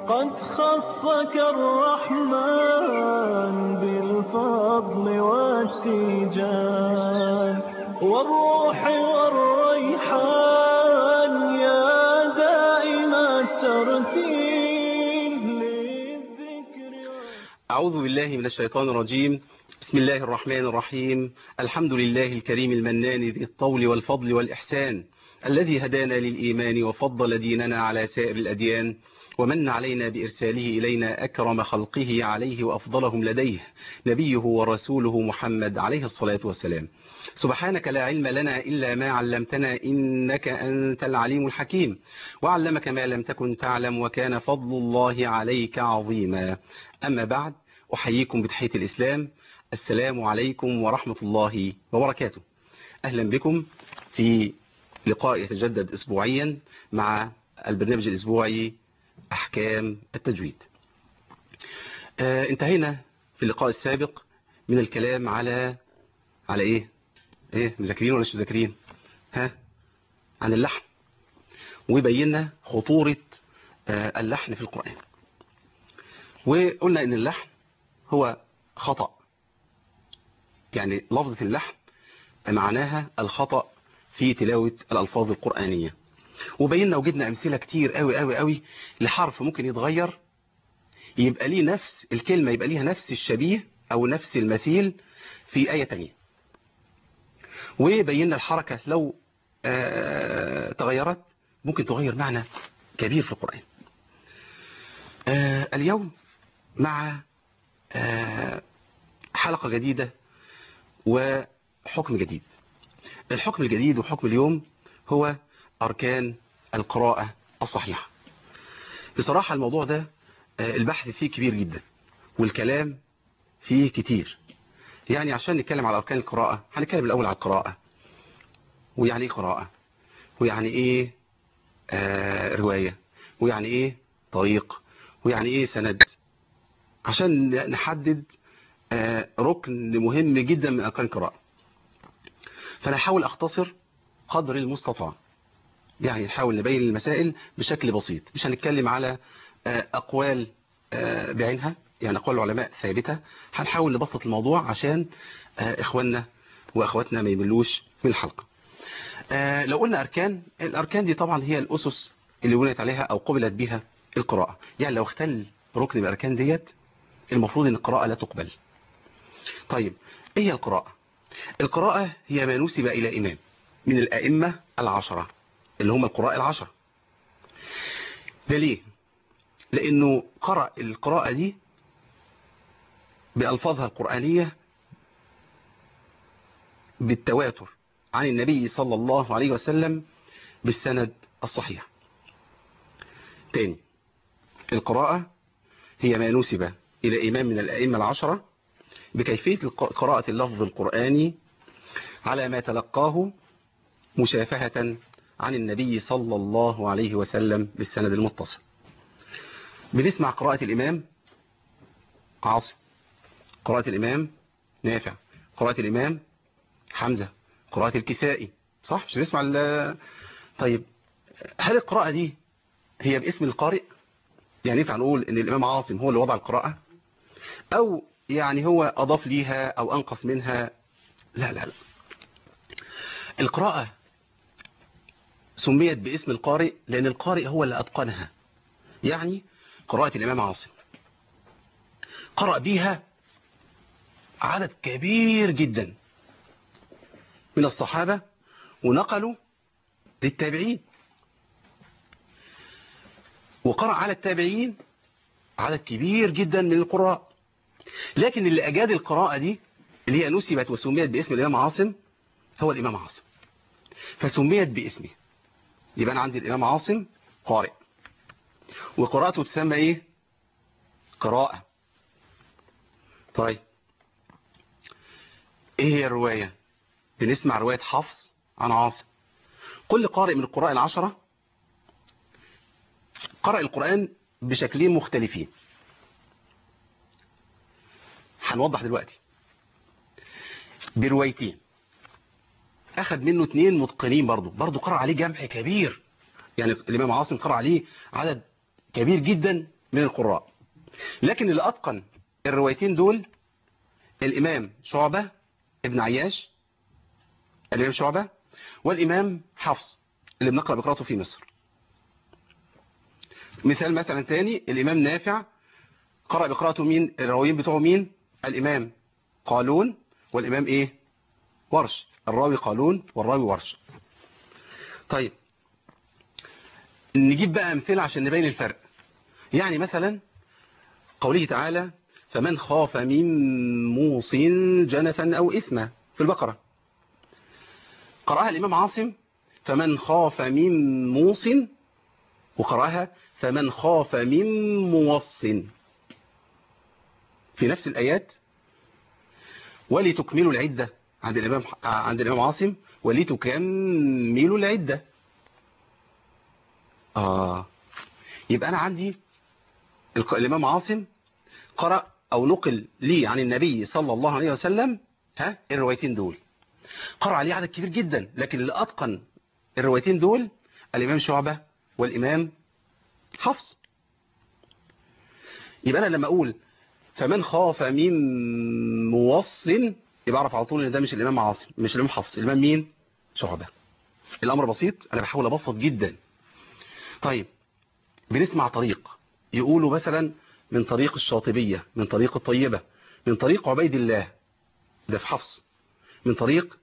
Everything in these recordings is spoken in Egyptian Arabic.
قد خصك الرحمن بالفضل والتيجان والروح والريحان يا دائم الترتيل للذكر أعوذ بالله من الشيطان الرجيم بسم الله الرحمن الرحيم الحمد لله الكريم المنان ذي الطول والفضل والإحسان الذي هدانا للإيمان وفضل ديننا على سائر الأديان ومن علينا بإرساله إلينا أكرم خلقه عليه وأفضلهم لديه نبيه ورسوله محمد عليه الصلاة والسلام سبحانك لا علم لنا إلا ما علمتنا إنك أنت العليم الحكيم وعلمك ما لم تكن تعلم وكان فضل الله عليك عظيما أما بعد أحييكم بتحية الإسلام السلام عليكم ورحمة الله وبركاته أهلا بكم في لقاء يتجدد أسبوعيا مع البرنامج الأسبوعي أحكام التجويد آه انتهينا في اللقاء السابق من الكلام على على إيه إيه مذاكرين ولا مش مذاكرين ها عن اللحن وبينا خطورة آه اللحن في القرآن وقلنا إن اللحن هو خطأ يعني لفظة اللحن معناها الخطأ في تلاوة الألفاظ القرآنية وبينا وجدنا أمثلة كتير قوي قوي قوي لحرف ممكن يتغير يبقى ليه نفس الكلمة يبقى ليها نفس الشبيه أو نفس المثيل في آية تانية وبينا الحركة لو آه تغيرت ممكن تغير معنى كبير في القرآن آه اليوم مع آه حلقة جديدة وحكم جديد الحكم الجديد وحكم اليوم هو أركان القراءة الصحيحة بصراحة الموضوع ده البحث فيه كبير جدا والكلام فيه كتير يعني عشان نتكلم على أركان القراءة هنتكلم الأول على القراءة ويعني إيه قراءة ويعني إيه آه رواية ويعني إيه طريق ويعني إيه سند عشان نحدد آه ركن مهم جدا من أركان القراءة فأنا هحاول أختصر قدر المستطاع يعني نحاول نبين المسائل بشكل بسيط مش هنتكلم على أقوال بعينها يعني أقوال العلماء ثابتة هنحاول نبسط الموضوع عشان إخواننا وأخواتنا ما يملوش من الحلقة لو قلنا أركان الأركان دي طبعا هي الأسس اللي بنيت عليها أو قبلت بها القراءة يعني لو اختل ركن من الأركان ديت المفروض أن القراءة لا تقبل طيب إيه هي القراءة القراءة هي ما نسب إلى إمام من الأئمة العشرة اللي هم القراء العشرة ده ليه لأنه قرأ القراءة دي بألفاظها القرآنية بالتواتر عن النبي صلى الله عليه وسلم بالسند الصحيح تاني القراءة هي ما نسب إلى إمام من الأئمة العشرة بكيفية قراءة اللفظ القرآني على ما تلقاه مشافهة عن النبي صلى الله عليه وسلم بالسند المتصل بنسمع قراءة الإمام عاصم قراءة الإمام نافع قراءة الإمام حمزة قراءة الكسائي صح مش نسمع طيب هل القراءة دي هي باسم القارئ يعني ينفع نقول ان الإمام عاصم هو اللي وضع القراءة أو يعني هو أضاف ليها أو أنقص منها لا لا لا القراءة سميت باسم القارئ لأن القارئ هو اللي أتقنها يعني قراءة الإمام عاصم قرأ بيها عدد كبير جدا من الصحابة ونقلوا للتابعين وقرأ على التابعين عدد كبير جدا من القراء لكن اللي أجاد القراءة دي اللي هي نسبت وسميت باسم الإمام عاصم هو الإمام عاصم فسميت باسمه يبقى أنا عندي الإمام عاصم قارئ وقراءته تسمى إيه قراءة طيب إيه هي الرواية بنسمع رواية حفص عن عاصم كل قارئ من القراء العشرة قرأ القرآن بشكلين مختلفين هنوضح دلوقتي بروايتين أخذ منه اتنين متقنين برضه برضه قرأ عليه جمع كبير يعني الإمام عاصم قرأ عليه عدد كبير جدا من القراء لكن اللي أتقن الروايتين دول الإمام شعبة ابن عياش الإمام شعبة والإمام حفص اللي بنقرأ بقراءته في مصر مثال مثلا تاني الإمام نافع قرأ بقراءته مين الراويين بتوعه مين الإمام قالون والإمام إيه ورش الراوي قالون والراوي ورش طيب نجيب بقى أمثلة عشان نبين الفرق يعني مثلا قوله تعالى فمن خاف من موص جنفا أو إثما في البقرة قرأها الإمام عاصم فمن خاف من موص وقرأها فمن خاف من موص في نفس الآيات ولتكملوا العدة عند الإمام عند الإمام عاصم ولتكملوا العدة آه يبقى أنا عندي الق- الإمام عاصم قرأ أو نقل لي عن النبي صلى الله عليه وسلم ها الروايتين دول قرأ عليه عدد كبير جدا لكن اللي أتقن الروايتين دول الإمام شعبة والإمام حفص يبقى أنا لما أقول فمن خاف من موص يبقى أعرف على طول إن ده مش الإمام عاصم مش الإمام حفص الإمام مين شعبة الأمر بسيط أنا بحاول أبسط جدا طيب بنسمع طريق يقولوا مثلا من طريق الشاطبية من طريق الطيبة من طريق عبيد الله ده في حفص من طريق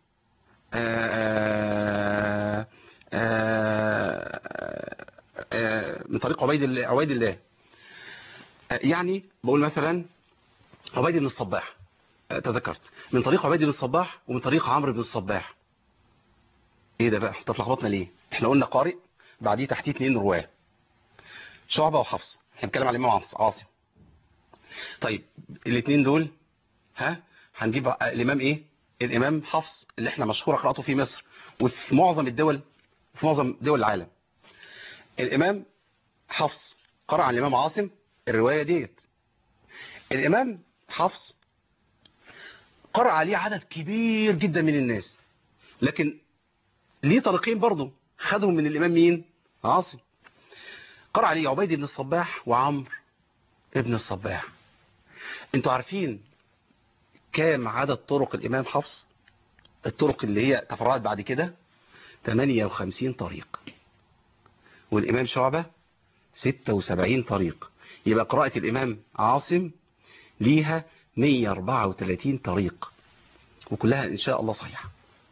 آآ آآ آآ من طريق عبيد الله عبيد الله يعني بقول مثلا عبيد بن الصباح تذكرت من طريق عبيد بن الصباح ومن طريق عمرو بن الصباح ايه ده بقى انت اتلخبطنا ليه احنا قلنا قارئ بعديه تحتيه اتنين رواه شعبة وحفص احنا بنتكلم على الامام عاصم طيب الاثنين دول ها هنجيب الامام ايه الامام حفص اللي احنا مشهوره قراءته في مصر وفي معظم الدول في معظم دول العالم الامام حفص قرأ عن الامام عاصم الرواية ديت الامام حفص قرأ عليه عدد كبير جدا من الناس لكن ليه طريقين برضه خدهم من الامام مين عاصم قرأ عليه عبيد بن الصباح وعمرو ابن الصباح انتوا عارفين كام عدد طرق الامام حفص الطرق اللي هي تفرعت بعد كده 58 طريق والامام شعبة 76 طريق يبقى قراءة الامام عاصم ليها 134 طريق وكلها ان شاء الله صحيحة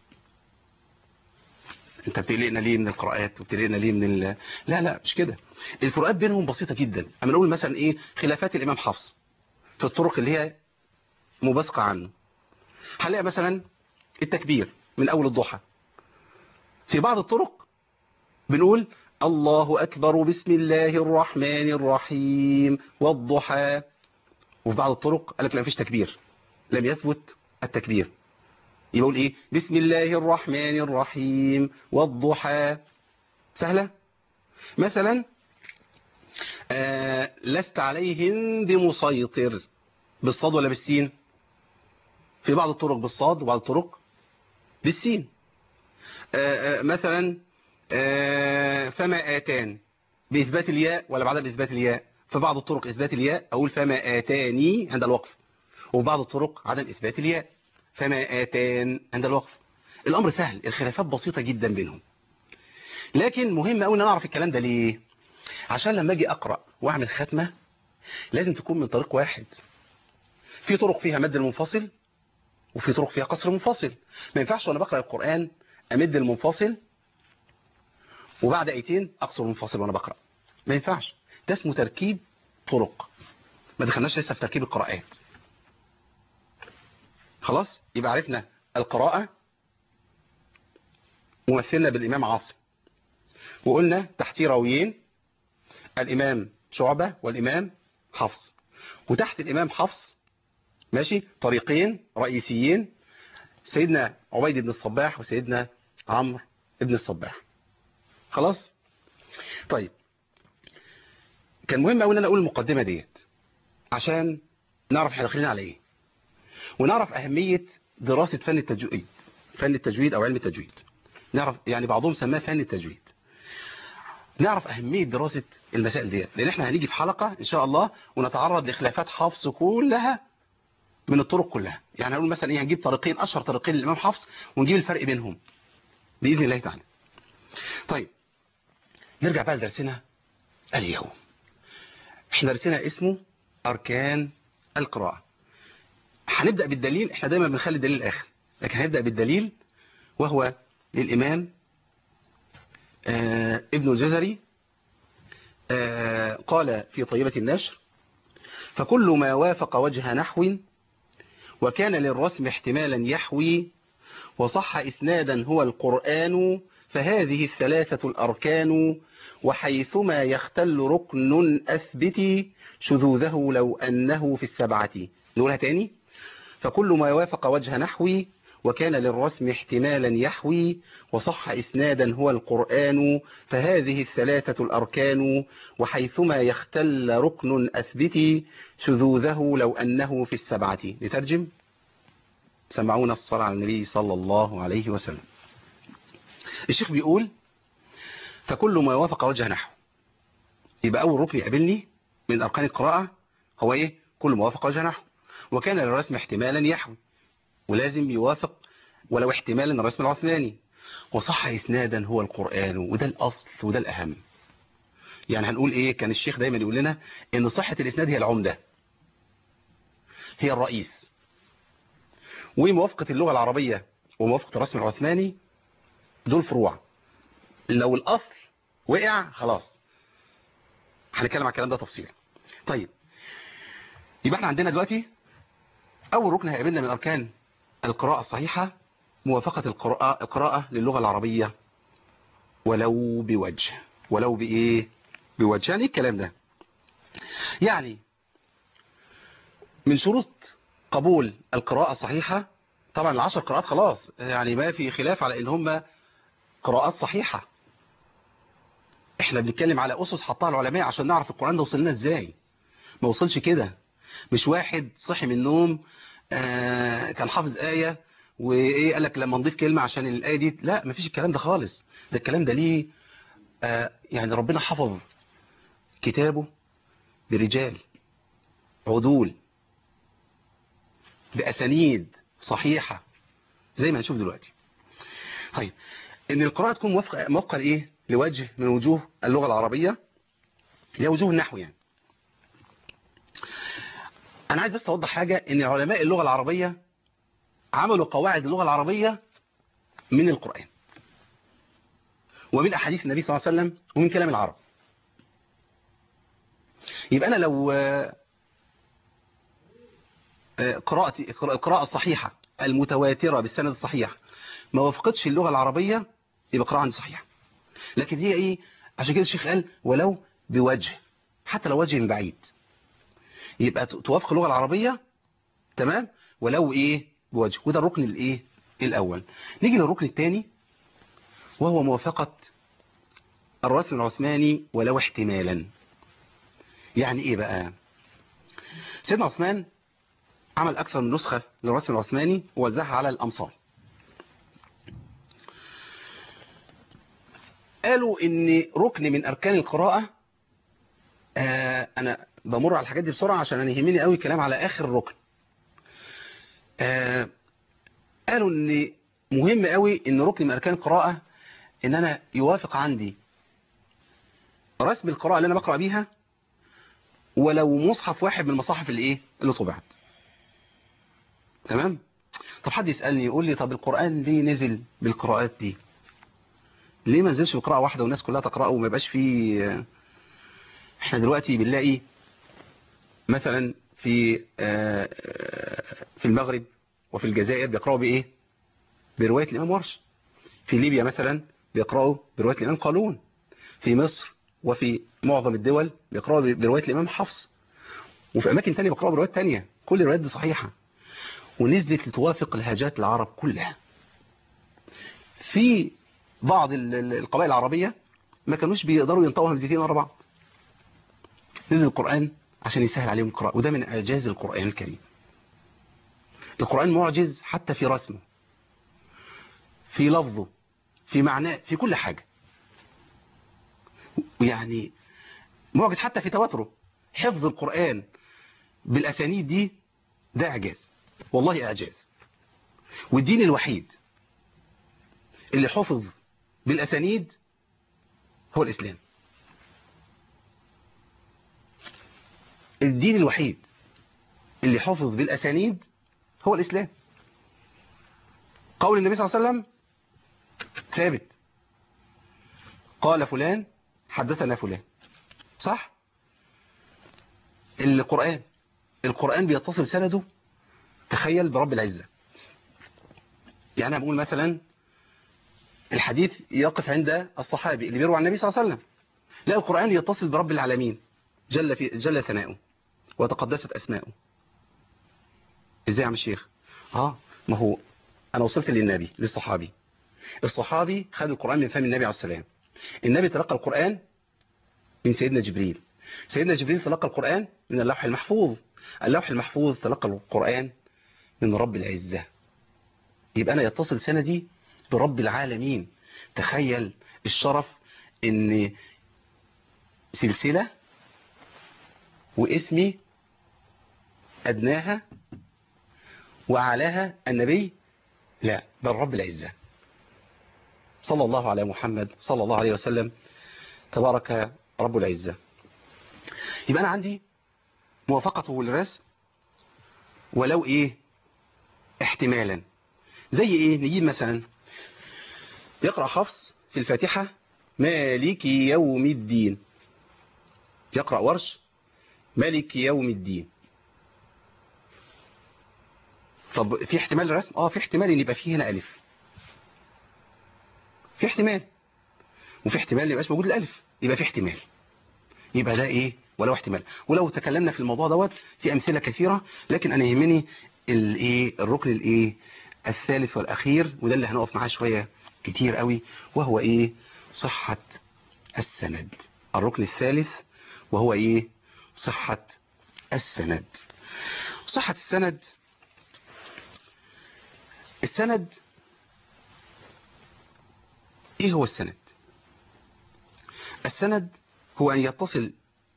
انت بتقلقنا ليه من القراءات وبتقلقنا ليه من ال... لا لا مش كده الفروقات بينهم بسيطة جدا اما نقول مثلا ايه خلافات الامام حفص في الطرق اللي هي مبثقة عنه هنلاقي مثلا التكبير من اول الضحى في بعض الطرق بنقول الله اكبر بسم الله الرحمن الرحيم والضحى وفي بعض الطرق قال لك لا مفيش تكبير لم يثبت التكبير يقول ايه بسم الله الرحمن الرحيم والضحى سهلة مثلا آه لست عليهم بمسيطر بالصاد ولا بالسين في بعض الطرق بالصاد وبعض الطرق بالسين آه آه مثلا آه فما آتان بإثبات الياء ولا بعدها بإثبات الياء في بعض الطرق إثبات الياء أقول فما آتاني عند الوقف وفي بعض الطرق عدم إثبات الياء فما آتان عند الوقف الأمر سهل الخلافات بسيطة جدا بينهم لكن مهم قوي ان انا اعرف الكلام ده ليه عشان لما اجي اقرا واعمل ختمه لازم تكون من طريق واحد في طرق فيها مد المنفصل وفي طرق فيها قصر منفصل ما ينفعش وانا بقرا القران امد المنفصل وبعد ايتين اقصر المنفصل وانا بقرا ما ينفعش ده اسمه تركيب طرق ما دخلناش لسه في تركيب القراءات خلاص يبقى عرفنا القراءة ممثلنا بالإمام عاصم وقلنا تحتيه راويين الإمام شعبة والإمام حفص وتحت الإمام حفص ماشي طريقين رئيسيين سيدنا عبيد بن الصباح وسيدنا عمرو بن الصباح خلاص طيب كان مهم قوي ان انا اقول المقدمه ديت عشان نعرف احنا داخلين على ايه ونعرف أهمية دراسة فن التجويد فن التجويد أو علم التجويد نعرف يعني بعضهم سماه فن التجويد نعرف أهمية دراسة المسائل ديت لأن احنا هنيجي في حلقة إن شاء الله ونتعرض لخلافات حفص كلها من الطرق كلها يعني هنقول مثلا ايه هنجيب طريقين أشهر طريقين للإمام حفص ونجيب الفرق بينهم بإذن الله تعالى طيب نرجع بقى لدرسنا اليوم احنا درسنا اسمه أركان القراءة هنبدأ بالدليل احنا دايما بنخلي الدليل الآخر لكن هنبدأ بالدليل وهو للإمام آه ابن الجزري آه قال في طيبة النشر فكل ما وافق وجه نحو وكان للرسم احتمالا يحوي وصح إسنادا هو القرآن فهذه الثلاثة الأركان وحيثما يختل ركن أثبت شذوذه لو أنه في السبعة نقولها تاني فكل ما يوافق وجه نحوي وكان للرسم احتمالا يحوي وصح إسنادا هو القرآن فهذه الثلاثة الأركان وحيثما يختل ركن أثبت شذوذه لو أنه في السبعة نترجم سمعونا الصلاة على النبي صلى الله عليه وسلم الشيخ بيقول فكل ما يوافق وجه نحو يبقى أول ركن يقابلني من أركان القراءة هو إيه كل ما وافق وجه نحو وكان للرسم احتمالا يحوي ولازم يوافق ولو احتمالا الرسم العثماني وصح إسنادا هو القرآن وده الأصل وده الأهم يعني هنقول إيه كان الشيخ دايما يقول لنا إن صحة الإسناد هي العمدة هي الرئيس وموافقة اللغة العربية وموافقة الرسم العثماني دول فروع لو الأصل وقع خلاص هنتكلم على الكلام ده تفصيلا طيب يبقى احنا عندنا دلوقتي أول ركن هيقابلنا من أركان القراءة الصحيحة موافقة القراءة, القراءة للغة العربية ولو بوجه ولو بإيه بوجه يعني إيه الكلام ده يعني من شروط قبول القراءة الصحيحة طبعا العشر قراءات خلاص يعني ما في خلاف على ان هم قراءات صحيحة احنا بنتكلم على اسس حطها العلماء عشان نعرف القرآن ده وصلنا ازاي ما وصلش كده مش واحد صحي من النوم آه كان حافظ آية وايه قال لك لما نضيف كلمة عشان الآية دي لا مفيش الكلام ده خالص ده الكلام ده ليه آه يعني ربنا حفظ كتابه برجال عدول بأسانيد صحيحة زي ما هنشوف دلوقتي طيب ان القراءة تكون موافقة موافقة لايه لوجه من وجوه اللغة العربية هي وجوه النحو يعني انا عايز بس اوضح حاجة ان علماء اللغة العربية عملوا قواعد اللغة العربية من القرآن ومن احاديث النبي صلى الله عليه وسلم ومن كلام العرب يبقى انا لو قراءتي القراءة الصحيحة المتواترة بالسند الصحيح ما وافقتش اللغة العربية يبقى قراءة عندي صحيحة لكن هي ايه عشان كده الشيخ قال ولو بوجه حتى لو وجه من بعيد يبقى توافق اللغة العربية تمام ولو ايه بوجه وده الركن الايه الاول نيجي للركن الثاني وهو موافقة الرسم العثماني ولو احتمالا يعني ايه بقى سيدنا عثمان عمل أكثر من نسخة للرسم العثماني ووزعها على الأمصار قالوا إن ركن من أركان القراءة آه أنا بمر على الحاجات دي بسرعة عشان أنا يهمني قوي الكلام على آخر الركن آه قالوا إن مهم قوي إن ركن من أركان القراءة إن أنا يوافق عندي رسم القراءة اللي أنا بقرأ بيها ولو مصحف واحد من المصاحف اللي إيه اللي طبعت تمام طب حد يسألني يقول لي طب القرآن ليه نزل بالقراءات دي ليه ما نزلش بقراءة واحدة والناس كلها تقرأه وما يبقاش فيه احنا دلوقتي بنلاقي مثلا في في المغرب وفي الجزائر بيقرأوا بإيه برواية الإمام ورش في ليبيا مثلا بيقرأوا برواية الإمام قالون في مصر وفي معظم الدول بيقرأوا برواية الإمام حفص وفي أماكن تانية بيقرأوا بروايات تانية كل الروايات دي صحيحة ونزلت لتوافق لهجات العرب كلها في بعض القبائل العربية ما كانوش بيقدروا ينطقوا همزتين ورا بعض نزل القرآن عشان يسهل عليهم القراءة وده من إعجاز القرآن الكريم القرآن معجز حتى في رسمه في لفظه في معناه في كل حاجة ويعني معجز حتى في تواتره حفظ القرآن بالأسانيد دي ده إعجاز والله إعجاز والدين الوحيد اللي حفظ بالأسانيد هو الإسلام الدين الوحيد اللي حفظ بالأسانيد هو الإسلام قول النبي صلى الله عليه وسلم ثابت قال فلان حدثنا فلان صح القرآن القرآن بيتصل سنده تخيل برب العزة يعني أنا بقول مثلا الحديث يقف عند الصحابي اللي بيروي عن النبي صلى الله عليه وسلم لا القرآن يتصل برب العالمين جل, في جل ثناؤه وتقدست أسماؤه ازاي يا عم الشيخ اه ما هو انا وصلت للنبي للصحابي الصحابي خد القرآن من فم النبي عليه السلام النبي تلقى القرآن من سيدنا جبريل سيدنا جبريل تلقى القرآن من اللوح المحفوظ اللوح المحفوظ تلقى القرآن من رب العزة يبقى أنا يتصل سندي برب العالمين تخيل الشرف ان سلسلة واسمي أدناها وأعلاها النبي لا بل رب العزة صلى الله على محمد صلى الله عليه وسلم تبارك رب العزة يبقى أنا عندي موافقته للرسم ولو إيه احتمالا زي إيه نجيب مثلا يقرأ حفص في الفاتحة مالك يوم الدين يقرأ ورش مالك يوم الدين طب في احتمال الرسم اه في احتمال ان يبقى فيه هنا الف في احتمال وفي احتمال ان يبقاش موجود الالف يبقى في احتمال يبقى ده ايه ولو احتمال ولو تكلمنا في الموضوع دوت في امثله كثيره لكن انا يهمني الايه الركن الايه الثالث والاخير وده اللي هنقف معاه شويه كتير قوي وهو ايه صحه السند الركن الثالث وهو ايه صحه السند صحه السند السند ايه هو السند السند هو ان يتصل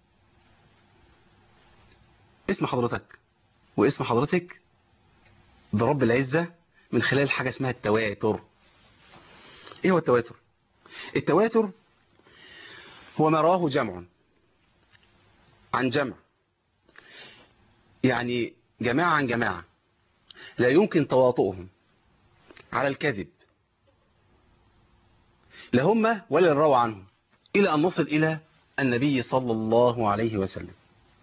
اسم حضرتك واسم حضرتك برب العزة من خلال حاجة اسمها التواتر ايه هو التواتر التواتر هو ما راه جمع عن جمع يعني جماعة عن جماعة لا يمكن تواطؤهم على الكذب لا هم ولا الروى عنهم إلى أن نصل إلى النبي صلى الله عليه وسلم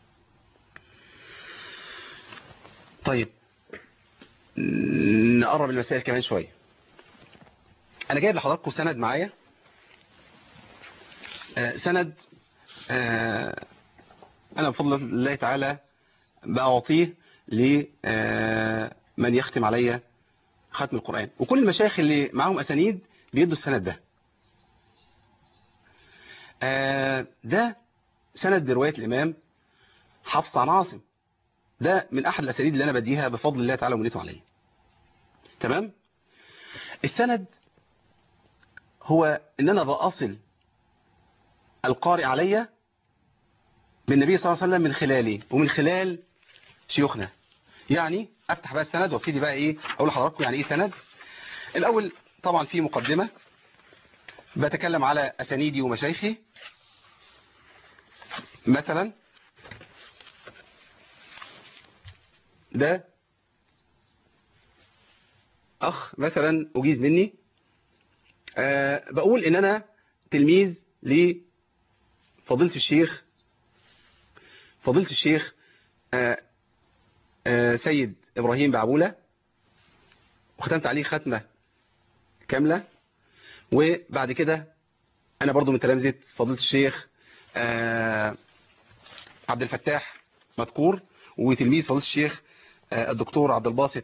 طيب نقرب المسائل كمان شوية أنا جايب لحضراتكم سند معايا آه سند آه أنا بفضل الله تعالى بأعطيه لمن يختم عليا ختم القرآن وكل المشايخ اللي معاهم أسانيد بيدوا السند ده آه ده سند برواية الإمام حفص عن عاصم ده من أحد الأسانيد اللي أنا بديها بفضل الله تعالى ومنيته عليه تمام السند هو ان انا بأصل القارئ عليا بالنبي صلى الله عليه وسلم من خلالي ومن خلال شيوخنا يعني افتح بقى السند وابتدي بقى ايه اقول لحضراتكم يعني ايه سند الاول طبعا في مقدمة بتكلم على اسانيدي ومشايخي مثلا ده اخ مثلا اجيز مني أه بقول ان انا تلميذ لفضيلة الشيخ فضيلة الشيخ أه أه سيد ابراهيم بعبولة وختمت عليه ختمة كاملة وبعد كده انا برضو من تلامذة فضيلة الشيخ عبد الفتاح مذكور وتلميذ فضيلة الشيخ الدكتور عبد الباسط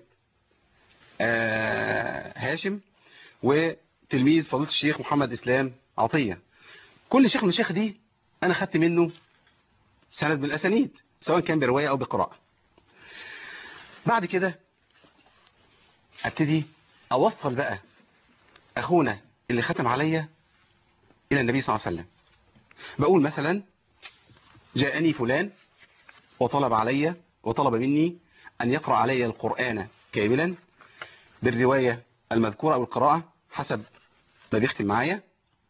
هاشم وتلميذ فضيلة الشيخ محمد إسلام عطية كل شيخ من الشيخ دي أنا خدت منه سند من الأسانيد سواء كان برواية أو بقراءة بعد كده أبتدي أوصل بقى أخونا اللي ختم عليا إلى النبي صلى الله عليه وسلم بقول مثلا جاءني فلان وطلب علي وطلب مني أن يقرأ علي القرآن كاملا بالرواية المذكورة أو القراءة حسب ما بيختم معايا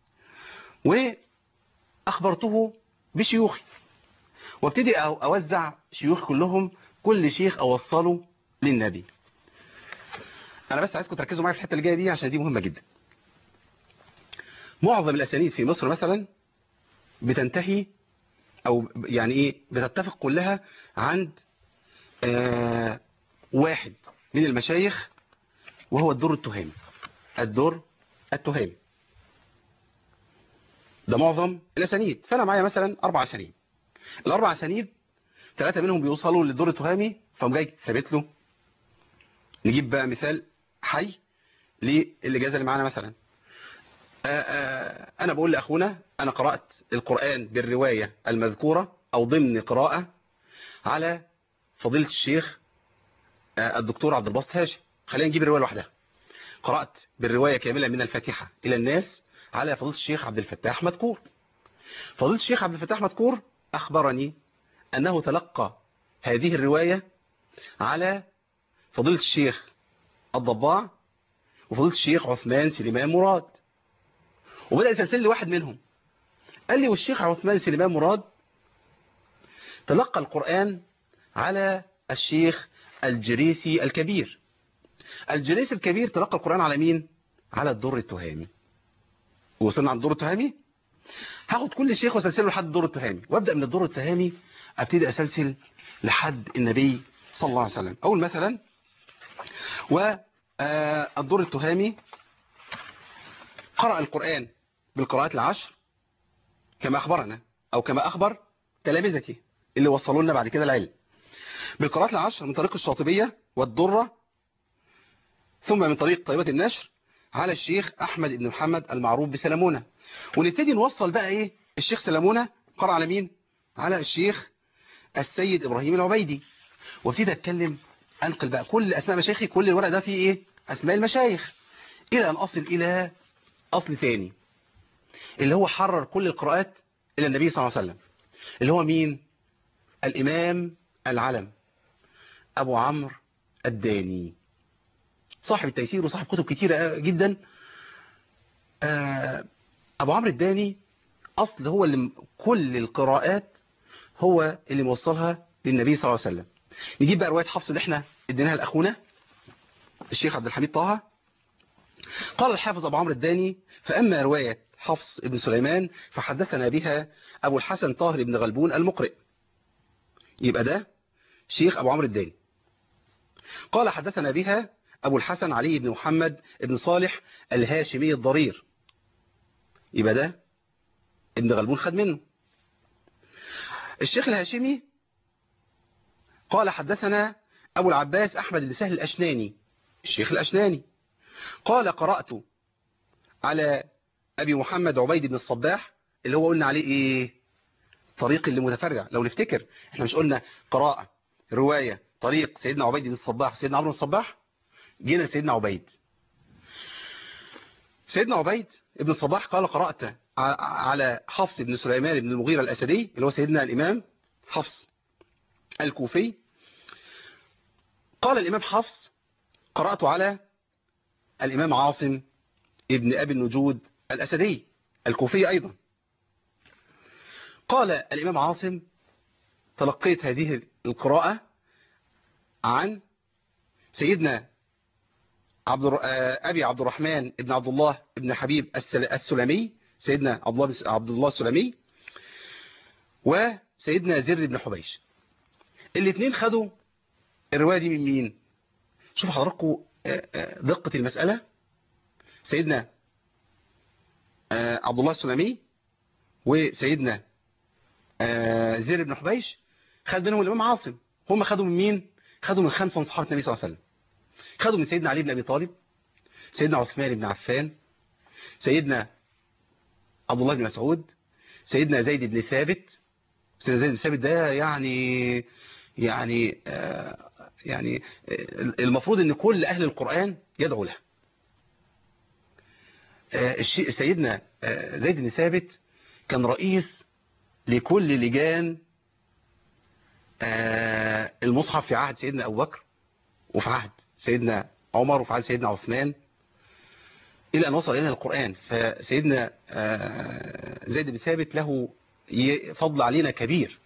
وأخبرته بشيوخي وابتدي أو- أوزع شيوخ كلهم كل شيخ أوصله للنبي أنا بس عايزكم تركزوا معايا في الحتة اللي جاية دي عشان دي مهمة جدا معظم الأسانيد في مصر مثلا بتنتهي أو يعني إيه بتتفق كلها عند آه واحد من المشايخ وهو الدور التهامي الدور التهامي ده معظم الأسانيد فأنا معايا مثلا أربع أسانيد الأربع أسانيد ثلاثة منهم بيوصلوا للدور التهامي فهم جاي ثابت له نجيب بقى مثال حي للإجازة اللي معانا مثلا آآ آآ أنا بقول لأخونا أنا قرأت القرآن بالرواية المذكورة أو ضمن قراءة على فضيلة الشيخ آه، الدكتور عبد الباسط هاشم خلينا نجيب الرواية لوحدها قرأت بالرواية كاملة من الفاتحة إلى الناس على فضيلة الشيخ عبد الفتاح مذكور فضيلة الشيخ عبد الفتاح مذكور أخبرني أنه تلقى هذه الرواية على فضيلة الشيخ الضباع وفضيلة الشيخ عثمان سليمان مراد وبدأ يسلسل لي واحد منهم قال لي والشيخ عثمان سليمان مراد تلقى القرآن على الشيخ الجريسي الكبير الجريسي الكبير تلقى القرآن على مين؟ على الدر التهامي وصلنا عند الدر التهامي هاخد كل شيخ واسلسله لحد الدور التهامي وابدا من الدور التهامي ابتدي اسلسل لحد النبي صلى الله عليه وسلم اقول مثلا والدور التهامي قرأ القرآن بالقراءات العشر كما أخبرنا أو كما أخبر تلامذتي اللي وصلوا لنا بعد كده العلم بالقراءات العشر من طريق الشاطبية والدرة ثم من طريق طيبة النشر على الشيخ أحمد بن محمد المعروف بسلمونة ونبتدي نوصل بقى إيه الشيخ سلمونة قرأ على مين على الشيخ السيد إبراهيم العبيدي وابتدي أتكلم أنقل بقى كل أسماء مشايخي كل الورق ده فيه إيه أسماء المشايخ إلى أن أصل إلى أصل ثاني اللي هو حرر كل القراءات إلى النبي صلى الله عليه وسلم اللي هو مين الإمام العلم أبو عمرو الداني صاحب التيسير وصاحب كتب كتيرة جدا آه، أبو عمرو الداني أصل هو اللي كل القراءات هو اللي موصلها للنبي صلى الله عليه وسلم نجيب بقى رواية حفص اللي احنا اديناها لأخونا الشيخ عبد الحميد طه قال الحافظ أبو عمرو الداني فأما رواية حفص بن سليمان فحدثنا بها أبو الحسن طاهر بن غلبون المقرئ يبقى ده شيخ أبو عمرو الداني قال حدثنا بها أبو الحسن علي بن محمد بن صالح الهاشمي الضرير يبقى ده ابن غلبون خد منه الشيخ الهاشمي قال حدثنا أبو العباس أحمد بن سهل الأشناني الشيخ الأشناني قال قرأت على أبي محمد عبيد بن الصباح اللي هو قلنا عليه إيه طريق اللي متفرع لو نفتكر احنا مش قلنا قراءة رواية طريق سيدنا عبيد بن الصباح وسيدنا عمرو بن الصباح جينا لسيدنا عبيد سيدنا عبيد ابن الصباح قال قرأت ع- على حفص بن سليمان بن المغيرة الأسدي اللي هو سيدنا الإمام حفص الكوفي قال الإمام حفص قرأت على الإمام عاصم ابن أبي النجود الأسدي الكوفي أيضا قال الإمام عاصم تلقيت هذه القراءة عن سيدنا عبد الر- آه، أبي عبد الرحمن ابن عبد الله ابن حبيب السل- السلمي سيدنا عبد الله بن- عبد الله السلمي وسيدنا زر بن حبيش الاثنين خدوا الرواية دي من مين شوفوا حضراتكم آه، آه، دقة المسألة سيدنا آه، عبد الله السلمي وسيدنا آه، زر بن حبيش خد منهم الإمام عاصم هم خدوا من مين خدوا من خمسة من صحابة النبي صلى الله عليه وسلم خدوا من سيدنا علي بن أبي طالب سيدنا عثمان بن عفان سيدنا عبد الله بن مسعود سيدنا زيد بن ثابت سيدنا زيد بن ثابت ده يعني يعني آه يعني آه المفروض ان كل اهل القرآن يدعو له آه الشيء سيدنا آه زيد بن ثابت كان رئيس لكل لجان آه، المصحف في عهد سيدنا أبو بكر وفي عهد سيدنا عمر وفي عهد سيدنا عثمان إلى أن وصل إلينا القرآن فسيدنا آه، زيد بن ثابت له ي- فضل علينا كبير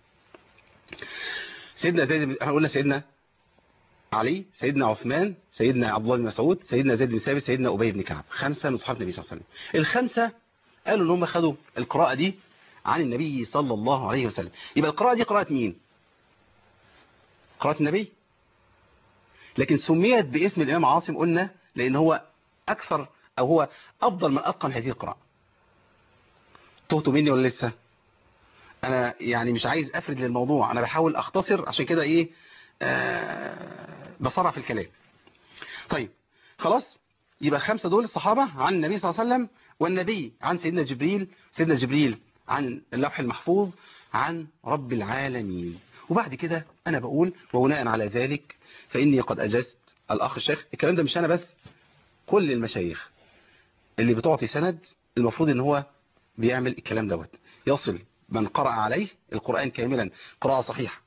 سيدنا زيد بن- احنا قلنا سيدنا علي سيدنا عثمان سيدنا عبد الله بن مسعود سيدنا زيد بن ثابت سيدنا أبي بن كعب خمسة من صحابة النبي صلى الله عليه وسلم الخمسة قالوا ان هم خدوا القراءة دي عن النبي صلى الله عليه وسلم يبقى القراءة دي قراءة مين قراءة النبي لكن سميت باسم الإمام عاصم قلنا لأن هو أكثر أو هو أفضل من أتقن هذه القراءة تهتوا مني ولا لسه أنا يعني مش عايز أفرد للموضوع أنا بحاول أختصر عشان كده إيه آه بسرع في الكلام طيب خلاص يبقى الخمسة دول الصحابة عن النبي صلى الله عليه وسلم والنبي عن سيدنا جبريل سيدنا جبريل عن اللوح المحفوظ عن رب العالمين وبعد كده أنا بقول وبناء على ذلك فإني قد أجزت الأخ الشيخ الكلام ده مش أنا بس كل المشايخ اللي بتعطي سند المفروض ان هو بيعمل الكلام دوت يصل من قرأ عليه القرآن كاملا قراءة صحيحة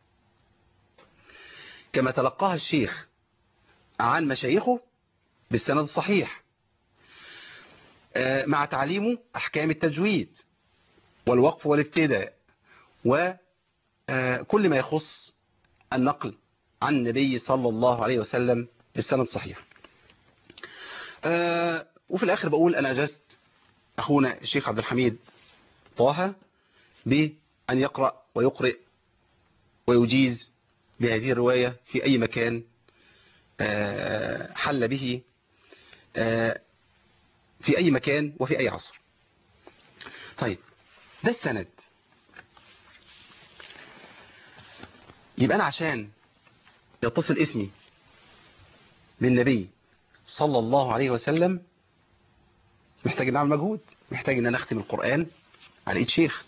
كما تلقاها الشيخ عن مشايخه بالسند الصحيح آه، مع تعليمه أحكام التجويد والوقف والابتداء وكل ما يخص النقل عن النبي صلى الله عليه وسلم بالسند الصحيح آه، وفي الآخر بقول أنا أجزت أخونا الشيخ عبد الحميد طه بأن يقرأ ويقرئ ويجيز بهذه الرواية في أي مكان آه، حل به آه، في أي مكان وفي أي عصر طيب ده السند يبقى أنا عشان يتصل اسمي بالنبي صلى الله عليه وسلم محتاج ان اعمل مجهود محتاج ان انا اختم القرآن على ايد شيخ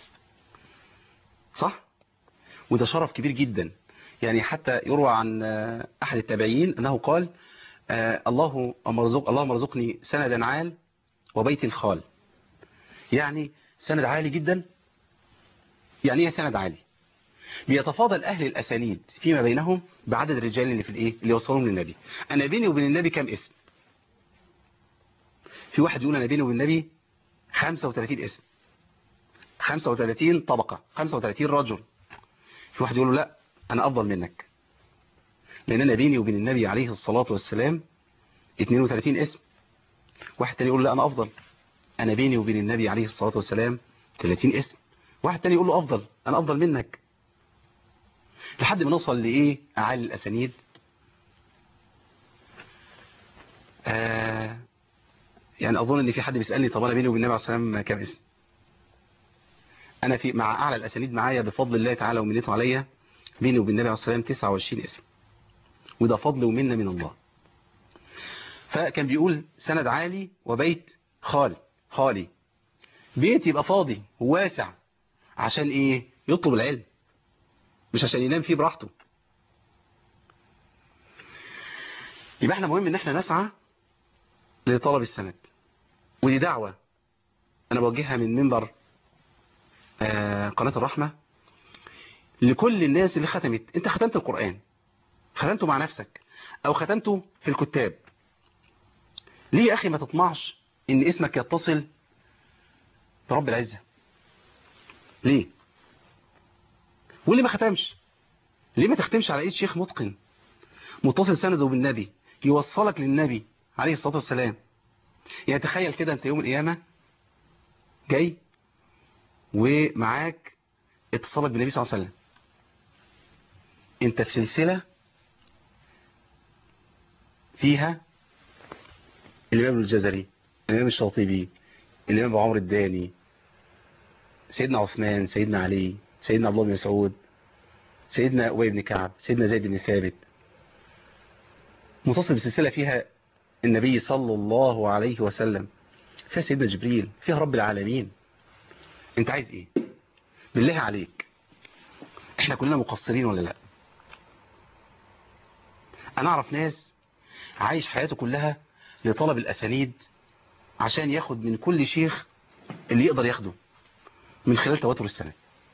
صح وده شرف كبير جدا يعني حتى يروى عن آه، احد التابعين انه قال آه، الله مرزق اللهم ارزقني سندا عال وبيت خال يعني سند عالي جدا يعني ايه سند عالي بيتفاضل اهل الاسانيد فيما بينهم بعدد الرجال اللي في الايه اللي يوصلهم للنبي انا بيني وبين النبي كام اسم في واحد يقول انا بيني وبين النبي 35 اسم 35 طبقة 35 رجل في واحد يقول له لا انا افضل منك لان انا بيني وبين النبي عليه الصلاة والسلام 32 اسم واحد تاني يقول لا انا افضل انا بيني وبين النبي عليه الصلاة والسلام 30 اسم واحد تاني يقول له افضل انا افضل منك لحد ما نوصل لايه اعالي الاسانيد آه يعني اظن ان في حد بيسالني طب انا بيني وبين النبي عليه الصلاه والسلام كام اسم انا في مع اعلى الاسانيد معايا بفضل الله تعالى ومنته عليا بيني وبين النبي عليه الصلاه والسلام 29 اسم وده فضل ومنه من الله فكان بيقول سند عالي وبيت خالي خالي بيت يبقى فاضي وواسع عشان ايه يطلب العلم مش عشان ينام فيه براحته يبقى احنا مهم ان احنا نسعى لطلب السند ودي دعوة انا بوجهها من منبر آه، قناة الرحمة لكل الناس اللي ختمت انت ختمت القرآن ختمته مع نفسك او ختمته في الكتاب ليه يا اخي ما تطمعش ان اسمك يتصل برب العزة ليه واللي ما ختمش ليه ما تختمش على ايد شيخ متقن متصل سنده بالنبي يوصلك للنبي عليه الصلاة والسلام يعني تخيل كده انت يوم القيامة جاي ومعاك اتصالك بالنبي صلى الله عليه وسلم انت في سلسلة فيها الإمام الجزري الإمام الشاطبي الإمام أبو عمرو الداني سيدنا عثمان سيدنا علي سيدنا عبد الله بن مسعود سيدنا أبي بن كعب سيدنا زيد بن ثابت متصل بسلسلة فيها النبي صلى الله عليه وسلم فيها سيدنا جبريل فيها رب العالمين انت عايز ايه بالله عليك احنا كلنا مقصرين ولا لا انا اعرف ناس عايش حياته كلها لطلب الاسانيد عشان ياخد من كل شيخ اللي يقدر ياخده من خلال تواتر السند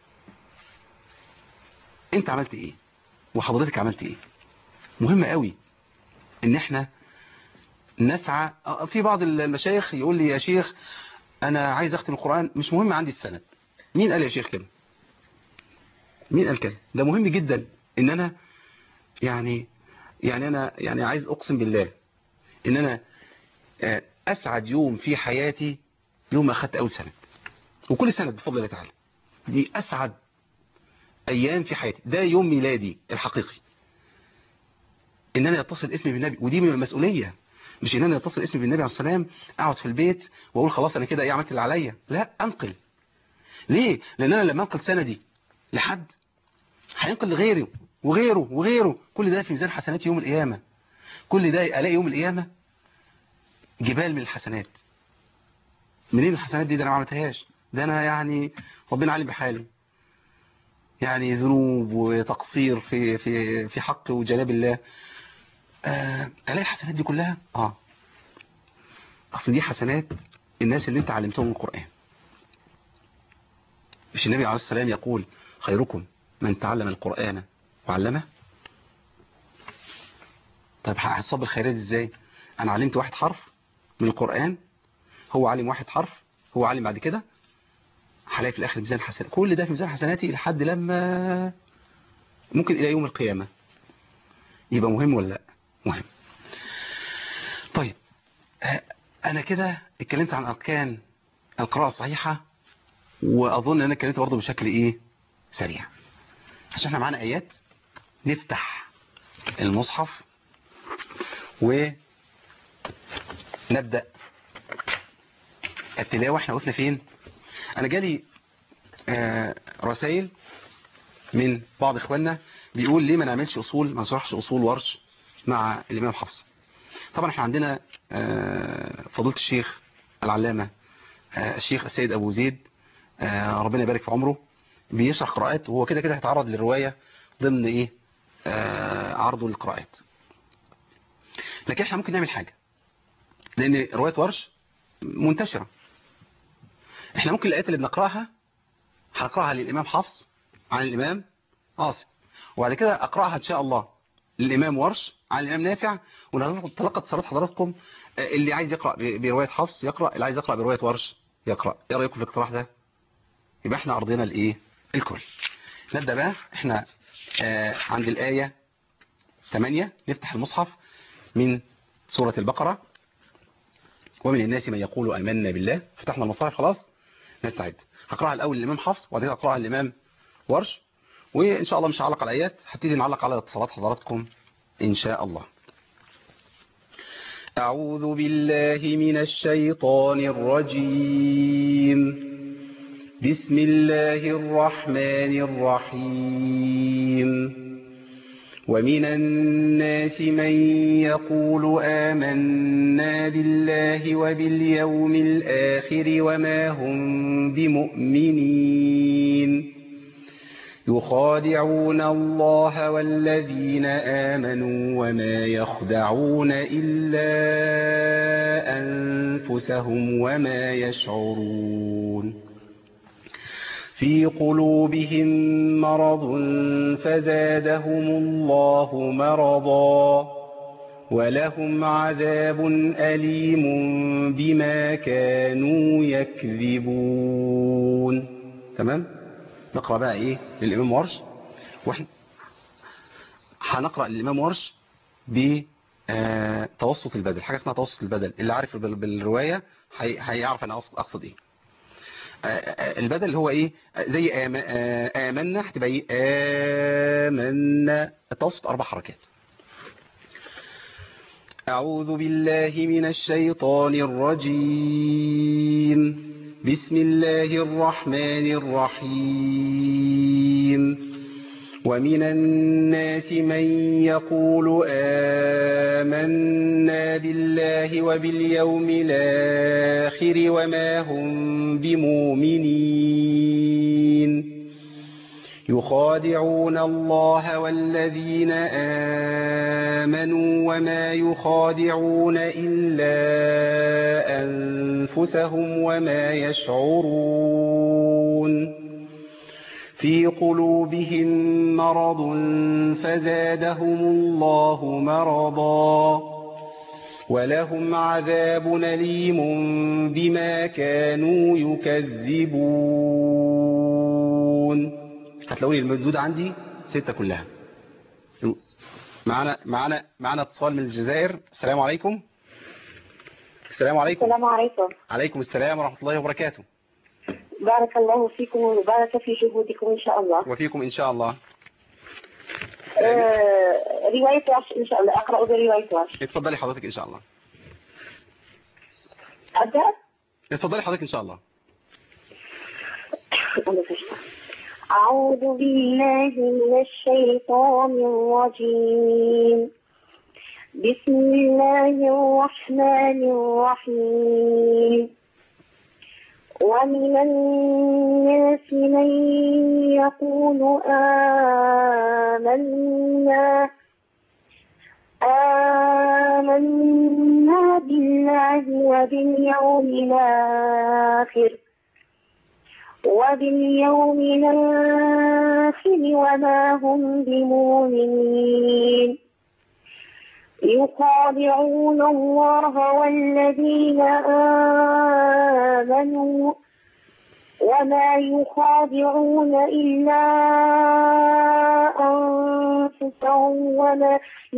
انت عملت ايه وحضرتك عملت ايه مهم قوي ان احنا نسعى آه، في بعض المشايخ يقول لي يا شيخ انا عايز اختم القرآن مش مهم عندي السند مين قال يا شيخ كده مين قال كده ده مهم جدا ان انا يعني يعني انا يعني عايز اقسم بالله ان انا آه، اسعد يوم في حياتي يوم ما اخدت اول سند وكل سند بفضل الله تعالى دي اسعد ايام في حياتي ده يوم ميلادي الحقيقي ان انا يتصل اسمي بالنبي ودي من المسؤوليه مش ان انا يتصل اسمي بالنبي عليه السلام اقعد في البيت واقول خلاص انا كده ايه عملت اللي عليا لا انقل ليه لان انا لما انقل سندي لحد هينقل لغيره وغيره وغيره كل ده في ميزان حسنات يوم القيامه كل ده الاقي يوم القيامه جبال من الحسنات منين الحسنات دي ده انا ما عملتهاش ده انا يعني ربنا عالم بحالي يعني ذنوب وتقصير في في في حق وجلاب الله آه، الاقي الحسنات دي كلها اه اصل دي حسنات الناس اللي انت علمتهم القرآن مش النبي عليه السلام يقول خيركم من تعلم القرآن وعلمه طيب هتصب الخيرات دي ازاي انا علمت واحد حرف من القرآن هو علم واحد حرف هو علم بعد كده هلاقي في الاخر ميزان حسنات كل ده في ميزان حسناتي لحد لما ممكن الى يوم القيامة يبقى مهم ولا لا مهم طيب آه، انا كده اتكلمت عن اركان القراءة الصحيحة واظن ان انا اتكلمت برضه بشكل ايه سريع عشان احنا معانا ايات نفتح المصحف ونبدأ التلاوة احنا وقفنا فين انا جالي آه، رسائل من بعض اخواننا بيقول ليه ما نعملش اصول ما نشرحش اصول ورش مع الامام حفص طبعا احنا عندنا آه، فضيله الشيخ العلامه آه، الشيخ السيد ابو زيد آه، ربنا يبارك في عمره بيشرح قراءات وهو كده كده هيتعرض للروايه ضمن ايه آه، عرضه للقراءات لكن احنا ممكن نعمل حاجه لان روايه ورش منتشره احنا ممكن الايات اللي بنقراها هنقراها للامام حفص عن الامام عاصم وبعد كده اقراها ان شاء الله للامام ورش عن الامام نافع ونتلقى اتصالات حضراتكم آه، اللي عايز يقرا ب- بروايه حفص يقرا اللي عايز يقرا بروايه ورش يقرا ايه رايكم في الاقتراح ده يبقى احنا ارضينا الايه الكل نبدا بقى احنا آه عند الايه 8 نفتح المصحف من سوره البقره ومن الناس من يقول آمنا بالله فتحنا المصاحف خلاص نستعد هقراها الأول الإمام حفص وبعد كده هقراها الإمام ورش وإن شاء الله مش هعلق على الآيات هبتدي نعلق على اتصالات حضراتكم إن شاء الله أعوذ بالله من الشيطان الرجيم بسم الله الرحمن الرحيم ومن الناس من يقول آمنا بالله وباليوم الآخر وما هم بمؤمنين يخادعون الله والذين آمنوا وما يخدعون إلا أنفسهم وما يشعرون في قلوبهم مرض فزادهم الله مرضا ولهم عذاب أليم بما كانوا يكذبون تمام نقرأ بقى ايه للإمام ورش واحنا هنقرأ للإمام ورش ب آه، توسط البدل حاجة اسمها توسط البدل اللي عارف بال- بالرواية هي- هيعرف انا أقصد- اقصد ايه آه، آه، البدل اللي هو ايه آه، زي آم- آه، آمنا هتبقى ايه آمنا التوسط اربع حركات أعوذ بالله من الشيطان الرجيم بسم الله الرحمن الرحيم ومن الناس من يقول آمنا بالله وباليوم الآخر وما هم بمؤمنين يخادعون الله والذين آمنوا وما يخادعون إلا أنفسهم وما يشعرون في قلوبهم مرض فزادهم الله مرضا ولهم عذاب أليم بما كانوا يكذبون هتلاقوني المردود عندي ستة كلها معنا معنا معنا اتصال من الجزائر السلام عليكم السلام عليكم السلام عليكم عليكم السلام ورحمة الله وبركاته بارك الله فيكم وبارك في جهودكم إن شاء الله وفيكم إن شاء الله آه رواية ورش إن شاء الله أقرأ برواية ورش اتفضلي حضرتك إن شاء الله أبدأ اتفضلي حضرتك إن شاء الله أنا فشلت. أعوذ بالله من الشيطان الرجيم بسم الله الرحمن الرحيم ومن الناس من يقول آمنا آمنا بالله وباليوم الآخر وباليوم الآخر وما هم بمؤمنين يخادعون الله والذين آمنوا وما يخادعون إلا أنفسهم وما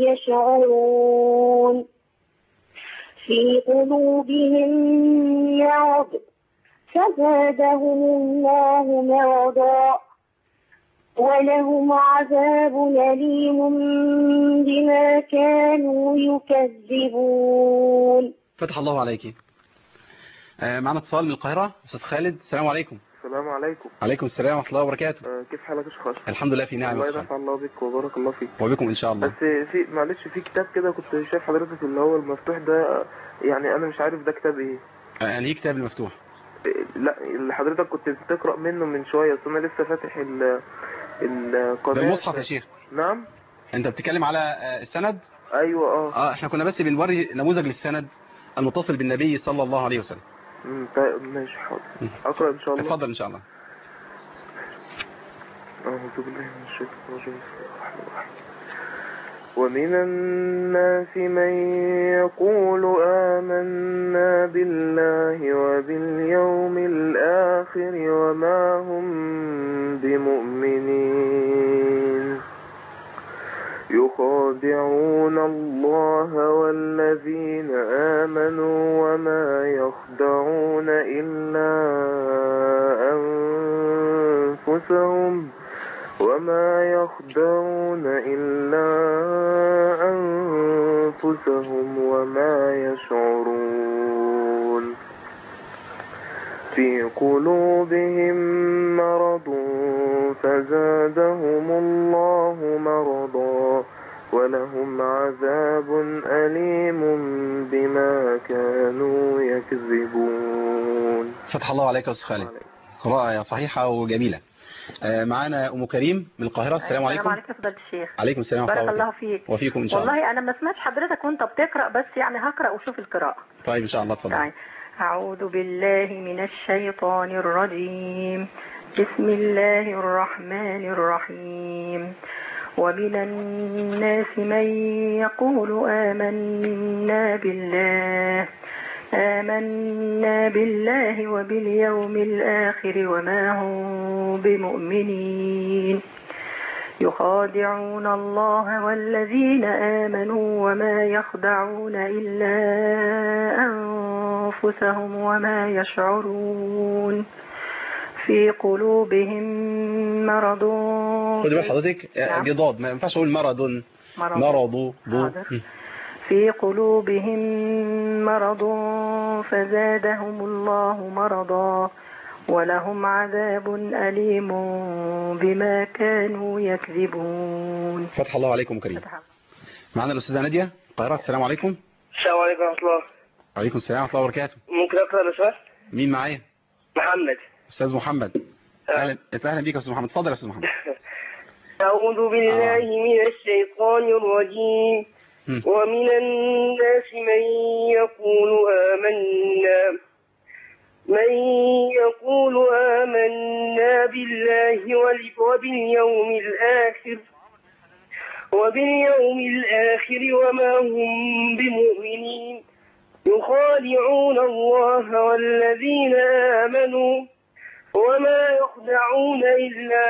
يشعرون في قلوبهم مرض فزادهم الله مرضا ولهم عذاب أليم بما كانوا يكذبون فتح الله عليك آه، معنا اتصال من القاهرة أستاذ خالد السلام عليكم السلام عليكم عليكم السلام ورحمة الله وبركاته آه، كيف حالك يا شيخ أشرف؟ الحمد لله في نعم الله أستاذ ينفع الله بك وبارك الله فيك وبكم إن شاء الله بس في معلش في كتاب كده كنت شايف حضرتك اللي هو المفتوح ده آه، يعني انا مش عارف ده كتاب ايه آه، ليه كتاب المفتوح آه، لا اللي حضرتك كنت بتقرا منه من شويه اصل انا لسه فاتح ال القناه ده المصحف يا شيخ نعم أنت بتتكلم على آه، السند ايوه اه اه احنا كنا بس بنوري نموذج للسند المتصل بالنبي صلى الله عليه وسلم مم، طيب ماشي حاضر اقرا ان شاء الله اتفضل ان شاء الله أعوذ بالله من الشيطان الرجيم بسم الله الرحمن الرحيم ومن الناس من يقول آمنا بالله وباليوم الآخر وما هم بمؤمنين يخادعون الله والذين آمنوا وما يخدعون إلا أنفسهم وما يخدعون إلا أنفسهم وما يشعرون في قلوبهم مرض فزادهم الله مرضا ولهم عذاب أليم بما كانوا يكذبون فتح الله عليك يا استاذ خالد قراءة صحيحة وجميلة آه، معانا ام كريم من القاهرة السلام السلام عليكم عليكم فضيلة الشيخ عليكم السلام ورحمة بارك الله الله وبركاته فيك وفيكم ان شاء الله والله انا ما سمعتش حضرتك وانت بتقرا بس يعني هقرا وشوف القراءه طيب ان شاء الله اتفضل يعني أعوذ بالله من الشيطان الرجيم بسم الله الرحمن الرحيم ومن الناس من يقول آمنا بالله آمنا بالله وباليوم الآخر وما هم بمؤمنين يخادعون الله والذين آمنوا وما يخدعون إلا أنفسهم وما يشعرون في قلوبهم مرض خد بال حضرتك آه، نعم. دي ضاد ما ينفعش اقول مرض مرض مرض ضو حاضر. م. في قلوبهم مرض فزادهم الله مرضا ولهم عذاب أليم بما كانوا يكذبون فتح الله عليكم كريم معنا الاستاذة نادية القاهرة السلام عليكم السلام عليكم ورحمة الله وعليكم السلام ورحمة الله وبركاته ممكن أقرأ لو سمحت؟ مين معايا محمد استاذ محمد اهلا اهلا بيك يا استاذ محمد اتفضل يا استاذ محمد أعوذ بالله من الشيطان الرجيم مم. ومن الناس من يقول آمنا من يقول آمنا بالله وال- وباليوم الآخر وباليوم الآخر وما هم بمؤمنين يخادعون الله والذين آمنوا وما يخدعون إلا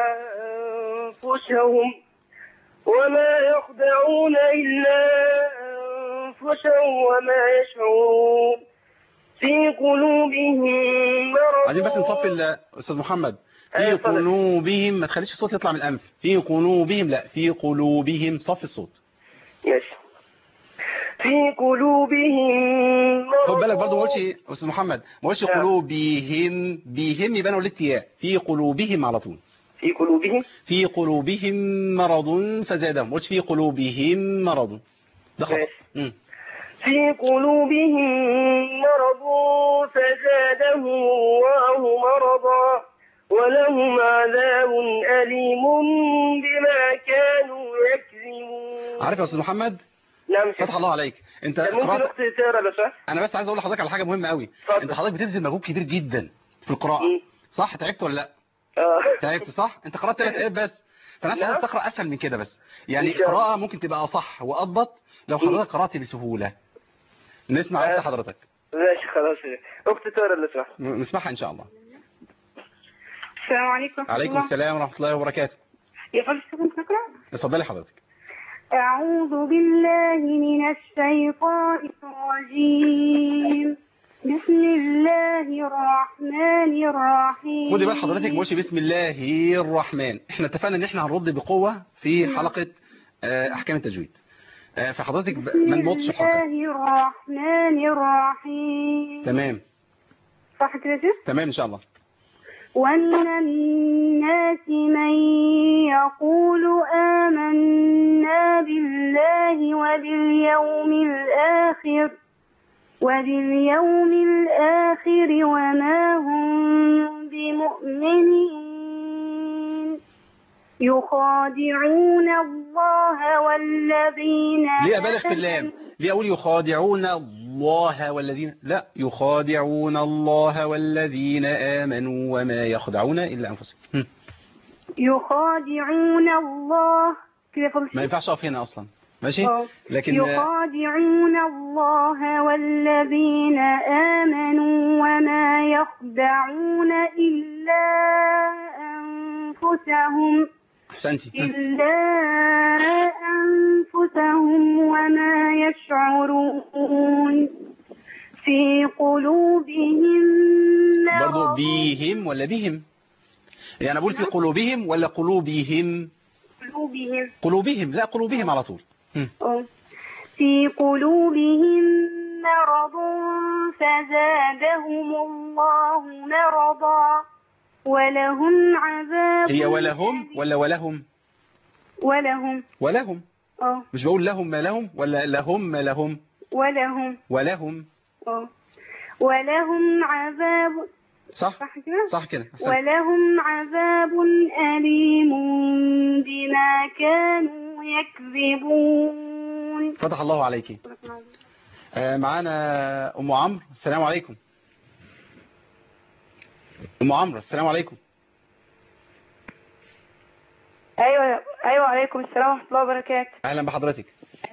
أنفسهم وما يخدعون إلا أنفسهم وما يشعرون في قلوبهم مرض عايزين بس نصفي ال- استاذ محمد في أيوة، اتفضل. قلوبهم ما تخليش الصوت يطلع من الانف في قلوبهم لا في قلوبهم صف الصوت ماشي في قلوبهم مرض خد بالك برضه ما قلتش إيه؟ استاذ محمد ما قلتش لا. قلوبهم بهم يبقى انا قلت ياء في قلوبهم على طول في قلوبهم في قلوبهم مرض فزادهم ما قلتش في قلوبهم مرض ده خطأ ماشي. مم. في قلوبهم مرض فزادهم الله مرضا ولهم عذاب أليم بما كانوا يكذبون عارف يا استاذ محمد نعم فتح الله عليك انت ممكن قرأت أختي تقرا لو سمحت؟ انا بس عايز اقول لحضرتك على حاجه مهمه قوي اتفضل. انت حضرتك بتبذل مجهود كبير جدا في القراءه مم. صح تعبت ولا لا آه. تعبت صح انت قرات ثلاث ايات بس فانا نعم. عايز تقرا اسهل من كده بس يعني إن شاء الله. القراءه ممكن تبقى صح واضبط لو حضرتك قرات بسهوله نسمع آه. انت حضرتك ماشي خلاص أختي تقرا لو سمحت ن- نسمعها ان شاء الله السلام عليكم ورحمة عليكم الله. السلام ورحمه الله وبركاته يا فندم ممكن نقرأ اتفضلي حضرتك أعوذ بالله من الشيطان الرجيم بسم الله الرحمن الرحيم خدي بال حضرتك ما قلتش بسم الله الرحمن احنا اتفقنا ان احنا هنرد بقوه في حلقه آه، احكام التجويد آه، فحضرتك ب- ما نمطش بسم الحلقه الله الرحمن الرحيم تمام صح كده يا شيخ؟ تمام ان شاء الله ومن الناس من يقول آمنا بالله وباليوم الآخر وباليوم الآخر وما هم بمؤمنين يخادعون الله والذين ليه ابالغ في اللام ليه اقول يخادعون الله والذين لا يخادعون الله والذين امنوا وما يخدعون الا انفسهم هم. يخادعون الله كده فضل ما ينفعش اقف هنا اصلا ماشي آه. لكن يخادعون الله والذين آمنوا وما يخدعون إلا أنفسهم احسنتي هم. إلا أنفسهم وما يشعرون في قلوبهم برضو مرض بيهم ولا بهم يعني اقول في قلوبهم ولا قلوبهم قلوبهم قلوبهم لا قلوبهم على طول هم. في قلوبهم مرض فزادهم الله مرضا ولهم عذاب هي ولهم ولا ولهم ولهم ولهم اه مش بقول لهم ما لهم ولا لهم ما لهم ولهم ولهم اه ولهم عذاب صح صح كده صح كده أحسنت. ولهم عذاب أليم بما كانوا يكذبون فتح الله عليك آه، معانا ام عمرو السلام عليكم ام عمرو السلام عليكم ايوه ايوه عليكم السلام ورحمه الله وبركاته اهلا بحضرتك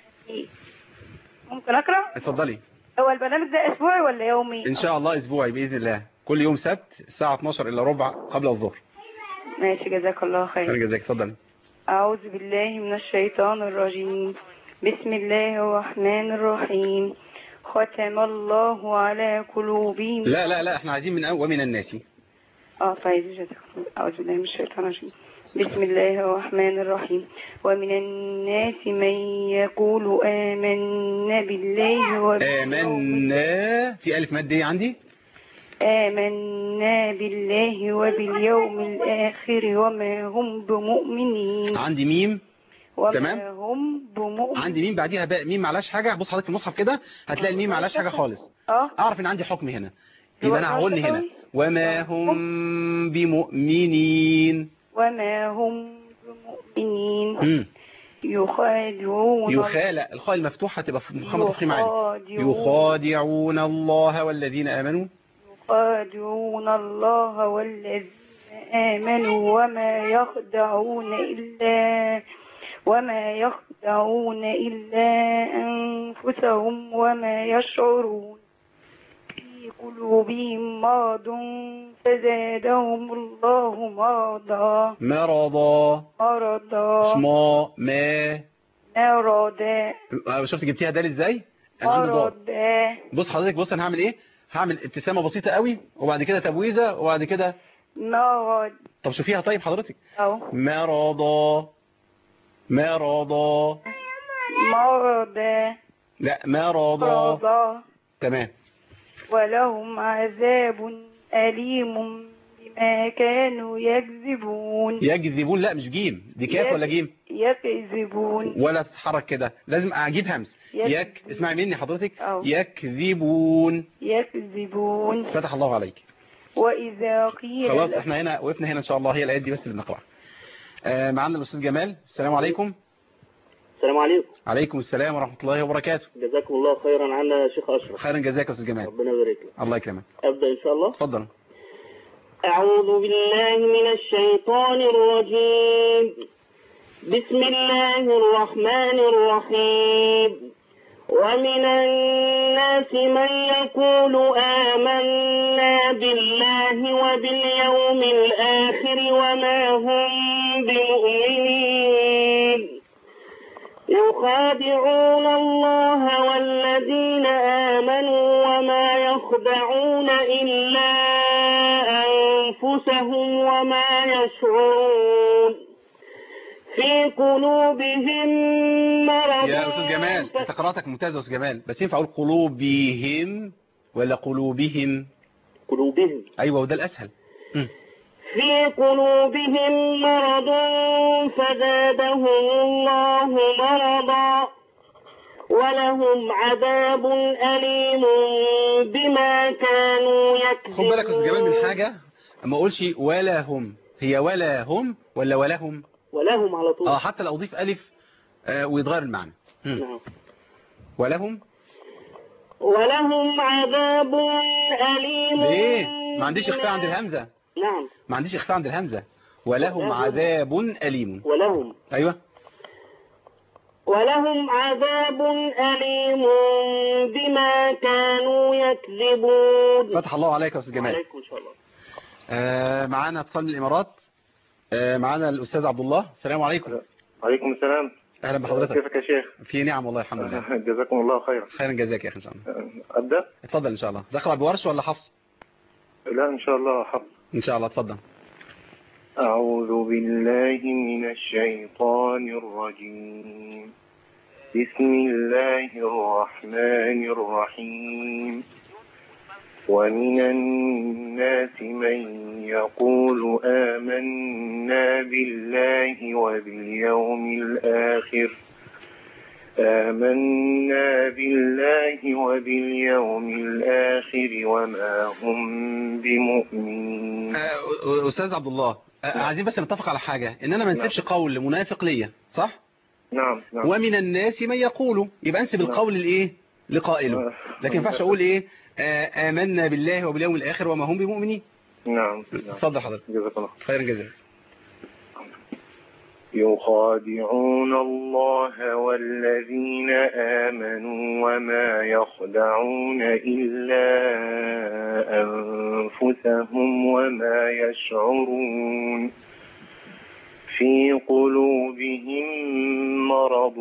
ممكن اقرا اتفضلي هو البرنامج ده اسبوعي ولا يومي ان شاء الله اسبوعي باذن الله كل يوم سبت الساعه 12 الا ربع قبل الظهر ماشي جزاك الله خير خير جزاك اتفضلي اعوذ بالله من الشيطان الرجيم بسم الله الرحمن الرحيم ختم الله على قلوبهم لا لا لا احنا عايزين من أول ومن الناس اه طيب جزاك الله اعوذ بالله من الشيطان الرجيم بسم الله الرحمن الرحيم ومن الناس من يقول آمنا بالله وباليوم آمنا في ألف مادة إيه عندي آمنا بالله وباليوم الآخر وما هم بمؤمنين عندي ميم وما تمام. هم بمؤمنين عندي ميم بعديها باء ميم معلاش حاجة بص حضرتك في المصحف كده هتلاقي الميم معلاش حاجة خالص اه أعرف إن عندي حكم هنا يبقى أنا هغن هنا وما هم بمؤمنين وما هم بمؤمنين مم. يخادعون يخالع الخاء المفتوحة تبقى في محمد تفخيم عالي يخادعون الله والذين آمنوا يخادعون الله والذين آمنوا وما يخدعون إلا وما يخدعون إلا أنفسهم وما يشعرون في قلوبهم مرض فزادهم الله مرضا مرضا مرضا اسما ما مرضا آه، شفت جبتيها دال ازاي انا عندي ضاد مرضا بص حضرتك بص انا هعمل ايه هعمل ابتسامة بسيطة قوي وبعد كده تبويزة وبعد كده مرض طب شوفيها طيب حضرتك أو مرضا مرضا مرضا لا مرضا مرضا تمام ولهم عذاب أليم بما كانوا يكذبون يكذبون لا مش جيم دي كاف ولا جيم يكذبون ولا تتحرك كده لازم اجيب همس يكذب. يك اسمعي مني حضرتك أو. يكذبون يكذبون فتح الله عليك وإذا قيل خلاص لهم- احنا هنا وقفنا هنا ان شاء الله هي الايات دي بس اللي بنقراها آه معانا الاستاذ جمال السلام عليكم السلام عليكم عليكم السلام ورحمة الله وبركاته جزاكم الله خيرا عنا يا شيخ أشرف خيرا جزاك يا استاذ جمال ربنا يبارك لك الله يكرمك أبدأ إن شاء الله اتفضل أعوذ بالله من الشيطان الرجيم بسم الله الرحمن الرحيم ومن الناس من يقول آمنا بالله وباليوم الآخر وما هم بمؤمنين يخادعون الله والذين آمنوا وما يخدعون إلا أنفسهم وما يشعرون في قلوبهم مرض يا استاذ جمال انت قراءتك ممتازة يا استاذ جمال بس ينفع اقول قلوبهم ولا قلوبهم قلوبهم ايوه وده الاسهل مم. في قلوبهم مرض فزادهم الله مرضا ولهم عذاب أليم بما كانوا يكذبون خد بالك يا استاذ جمال من حاجة ما اقولش ولا هم هي ولا هم ولا ولهم ولهم على طول اه حتى لو اضيف الف آه ويتغير المعنى مم. نعم. ولهم ولهم عذاب أليم ليه ما عنديش اخفاء بما- عند الهمزة نعم ما عنديش اخفاء عند الهمزة ولهم ولهم. عذاب أليم ولهم ايوه ولهم عذاب أليم بما كانوا يكذبون فتح الله عليك يا استاذ جمال عليكم إن شاء الله آه معانا اتصال من الامارات آه معانا الاستاذ عبد الله السلام عليكم وعليكم السلام اهلا بحضرتك كيفك يا شيخ في نعم والله الحمد لله جزاكم الله خيرا خيرا جزاك يا اخي ان شاء الله أبدأ اتفضل ان شاء الله تقرا بورش ولا حفص لا إن شاء الله حفظ ان شاء الله اتفضل أعوذ بالله من الشيطان الرجيم بسم الله الرحمن الرحيم ومن الناس من يقول آمنا بالله وباليوم الآخر آمنا بالله وباليوم الآخر وما هم بمؤمنين آه، استاذ عبد الله آه، عايزين بس نتفق على حاجة ان انا ما نسيبش قول منافق ليا صح نعم نعم ومن الناس من يقول يبقى انسب نعم. القول الايه لقائله آه. لكن ما ينفعش اقول ايه آه، آمنا بالله وباليوم الآخر وما هم بمؤمنين نعم نعم اتفضل حضرتك جزاك الله خيرا جزاك يخادعون الله والذين آمنوا وما يخدعون إلا أنفسهم وما يشعرون في قلوبهم مرض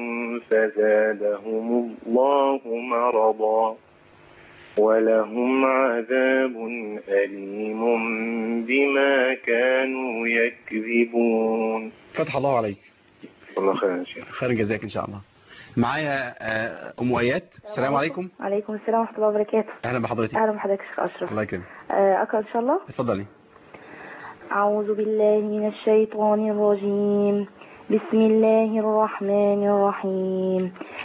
فزادهم الله مرضا ولهم عذاب أليم بما كانوا يكذبون فتح الله عليك الله خير يا شيخ خيرا جزاك ان شاء الله معايا آه، ام ايات السلام عليكم عليكم السلام ورحمة الله وبركاته اهلا بحضرتك أهلا بحضرتك يا شيخ أشرف الله يكرمك آه، أقرأ إن شاء الله اتفضلي أعوذ بالله من الشيطان الرجيم بسم الله الرحمن الرحيم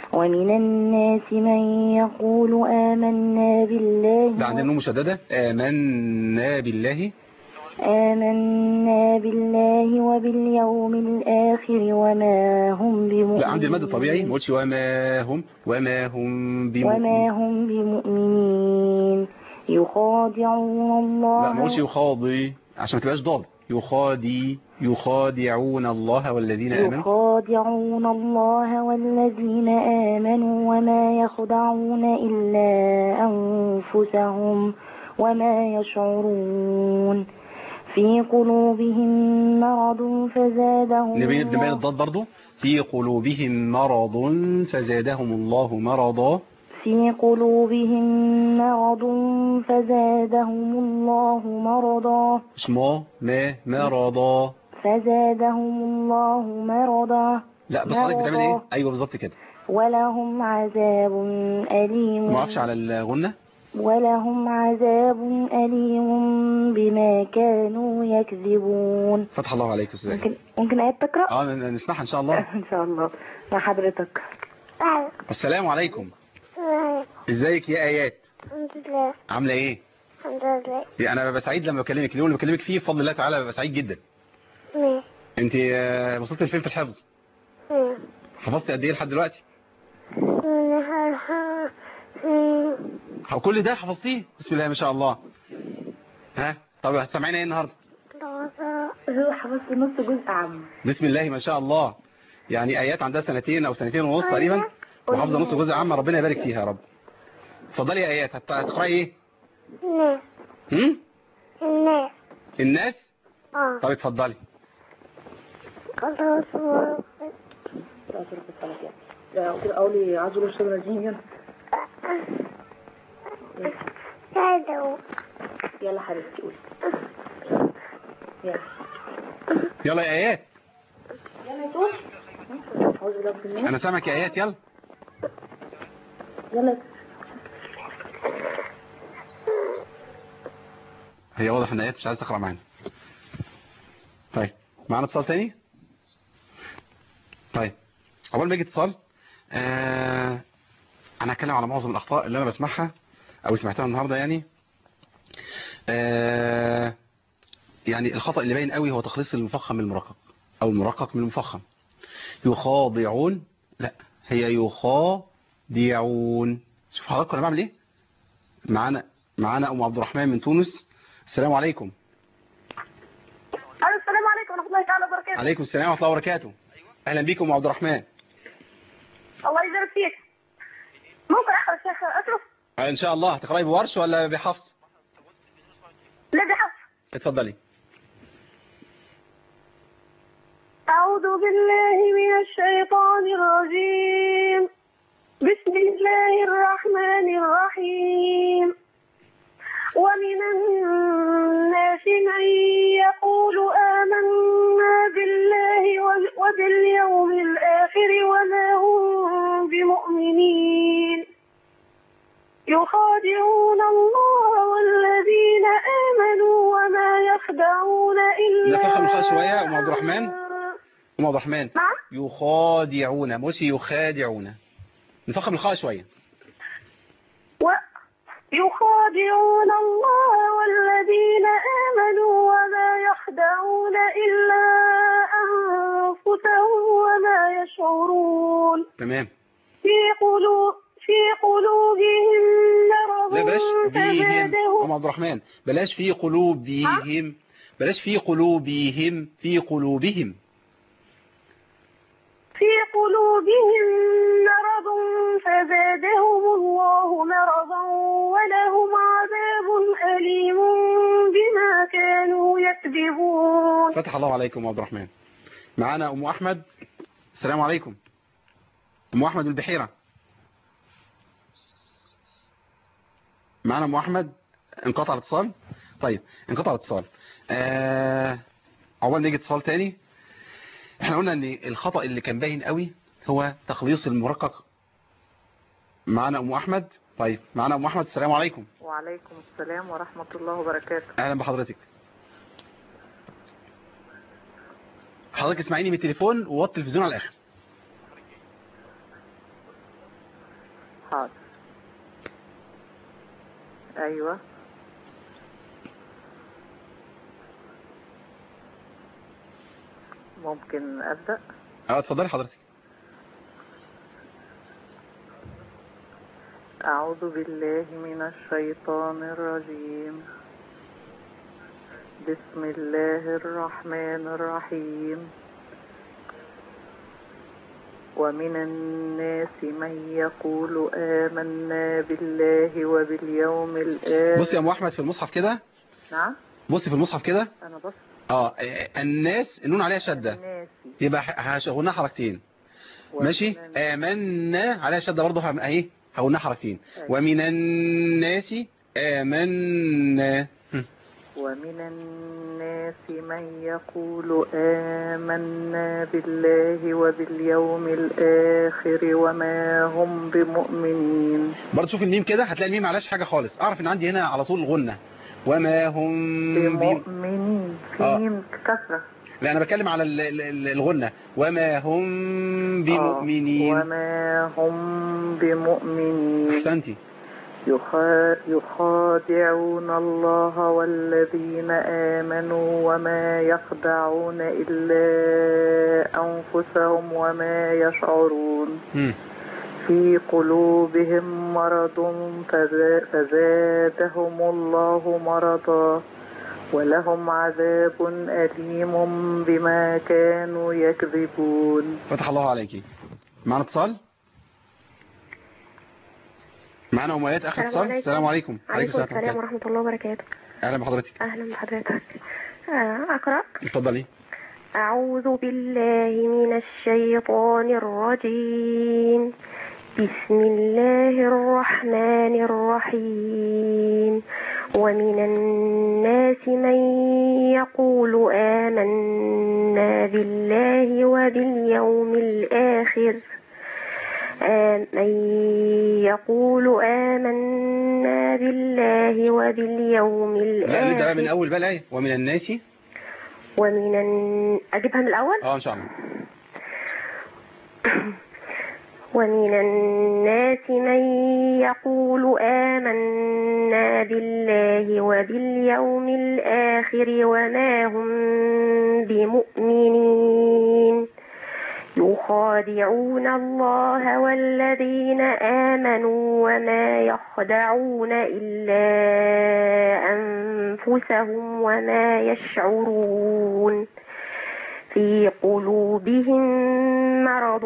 ومن الناس من يقول آمنا بالله ده عندنا نون مشددة آمنا بالله آمنا بالله وباليوم الآخر وما هم بمؤمنين لا عندي المد الطبيعي ما قلتش وما هم وما هم بمؤمنين وما هم بمؤمنين يخادعون الله لا ما قلتش يخاضي عشان ما تبقاش ضاد يخادي يخادعون الله والذين آمنوا يخادعون الله والذين آمنوا وما يخدعون إلا أنفسهم وما يشعرون في قلوبهم مرض فزادهم نبين نبين الله الضاد برضو في قلوبهم مرض فزادهم الله مرضا في قلوبهم مرض فزادهم الله مرضا اسمه ما مرضا فزادهم الله مرضا لا بس حضرتك بتعمل ايه مرضا. ايوه بالظبط كده ولهم عذاب أليم ما اقفش على الغنة ولهم عذاب أليم بما كانوا يكذبون فتح الله عليك استاذ ممكن ممكن آية تقرأ؟ اه ن- نسمعها ان شاء الله إن شاء الله مع حضرتك السلام عليكم ازيك يا ايات الحمد لله عامله ايه الحمد لله يعني انا ببقى سعيد لما بكلمك اليوم اللي بكلمك فيه بفضل الله تعالى ببقى سعيد جدا ماشي انت آه، وصلت لفين في الحفظ مم. حفظتي قد ايه لحد دلوقتي مم. هو كل ده حفظتيه بسم الله ما شاء الله ها طب هتسمعينا ايه النهارده هو حفظت نص جزء عام بسم الله ما شاء الله يعني ايات عندها سنتين او سنتين ونص تقريبا وحافظه نص جزء عام ربنا يبارك فيها يا رب اتفضلي يا ايات هت- هتقراي ايه الناس هم الناس الناس اه طب اتفضلي خلاص كده أقولي عزل الشيطان الرجيم يلا سعدوا يلا حبيبتي قولي يلا يلا يا ايات يلا يا توش أعوذ بالله من الناس انا سامعك يا ايات يلا يلا هي واضح ان ايات مش عايز تقرا معانا طيب معانا اتصال تاني طيب اول ما يجي اتصال آه انا هتكلم على معظم الاخطاء اللي انا بسمعها او سمعتها النهارده يعني آه يعني الخطأ اللي باين قوي هو تخليص المفخم من المرقق او المرقق من المفخم يخاضعون لا هي يخادعون شوف حضراتكم انا بعمل ايه معانا معانا ام عبد الرحمن من تونس السلام عليكم السلام عليكم ورحمة الله تعالى وبركاته عليكم السلام ورحمه الله وبركاته اهلا بكم ام عبد الرحمن الله يجزاك فيك ممكن أقرأ الشيخ أشرف آه، ان شاء الله هتقراي بورش ولا بحفص لا بحفظ اتفضلي أعوذ بالله من الشيطان الرجيم بسم الله الرحمن الرحيم ومن الناس من يقول آمنا بالله وب- وباليوم الآخر وما هم بمؤمنين يخادعون الله والذين آمنوا وما يخدعون إلا نفخم الخاء شوية يا أم عبد الرحمن. ام عبد الرحمن نعم يخادعون مش يخادعون نفخم الخاء شويه ويخادعون الله والذين آمنوا وما يخدعون إلا أنفسهم وما يشعرون تمام في قلوب في قلوبهم مرض لا بلاش بيهم فزادهم ام عبد الرحمن بلاش في قلوبهم بلاش في قلوبهم في قلوبهم في قلوبهم مرض فزادهم الله مرضا ولهم عذاب أليم بما كانوا يكذبون فتح الله عليكم يا عبد الرحمن معانا ام احمد السلام عليكم ام احمد البحيره معانا ام احمد انقطع الاتصال طيب انقطع الاتصال آه... عقبال نيجي اتصال تاني احنا قلنا ان الخطأ اللي كان باين قوي هو تخليص المرقق معانا ام احمد طيب معانا ام احمد السلام عليكم وعليكم السلام ورحمة الله وبركاته اهلا بحضرتك حضرتك اسمعيني من التليفون ووطي التلفزيون على الاخر حاضر ايوه ممكن ابدا اه اتفضلي حضرتك أعوذ بالله من الشيطان الرجيم بسم الله الرحمن الرحيم ومن الناس من يقول آمنا بالله وباليوم الآخر بصي يا ام احمد في المصحف كده نعم بصي في المصحف كده أنا بص اه آه، الناس النون عليها شده الناس يبقى ه- هشغلنا حركتين ماشي آمنا عليها شدة برضه هم- اهي هقولنا حركتين أيوة. ومن الناس آمنا هم. ومن الناس من يقول آمنا بالله وباليوم الآخر وما هم بمؤمنين برضه شوف الميم كده هتلاقي الميم معلاش حاجة خالص اعرف ان عندي هنا على طول غنة وما هم بم... بمؤمنين في آه. ميم كسرة لا انا بتكلم على ال- ال- ال- الغنة وما هم بمؤمنين وما هم بمؤمنين احسنتي يخا- يخادعون الله والذين آمنوا وما يخدعون إلا أنفسهم وما يشعرون هم. في قلوبهم مرض فزا- فزادهم الله مرضا ولهم عذاب أليم بما كانوا يكذبون فتح الله عليكي معنا اتصال معنا امنيات اخر السلام اتصال عليكم. السلام عليكم عليكم السلام ورحمة الله. ورحمة الله وبركاته اهلا بحضرتك أهلا بحضرتك آه، أقرأ اتفضلي أعوذ بالله من الشيطان الرجيم بسم الله الرحمن الرحيم ومن الناس من يقول آمنا بالله وباليوم الآخر آم- من يقول آمنا بالله وباليوم لا نبدأ بقى من الآخر اول بقى الآية ومن الناس ومن الن... أجيبها من الأول اه ان شاء الله ومن الناس من يقول آمنا بالله وباليوم الآخر وما هم بمؤمنين يخادعون الله والذين آمنوا وما يخدعون إلا أنفسهم وما يشعرون في قلوبهم مرض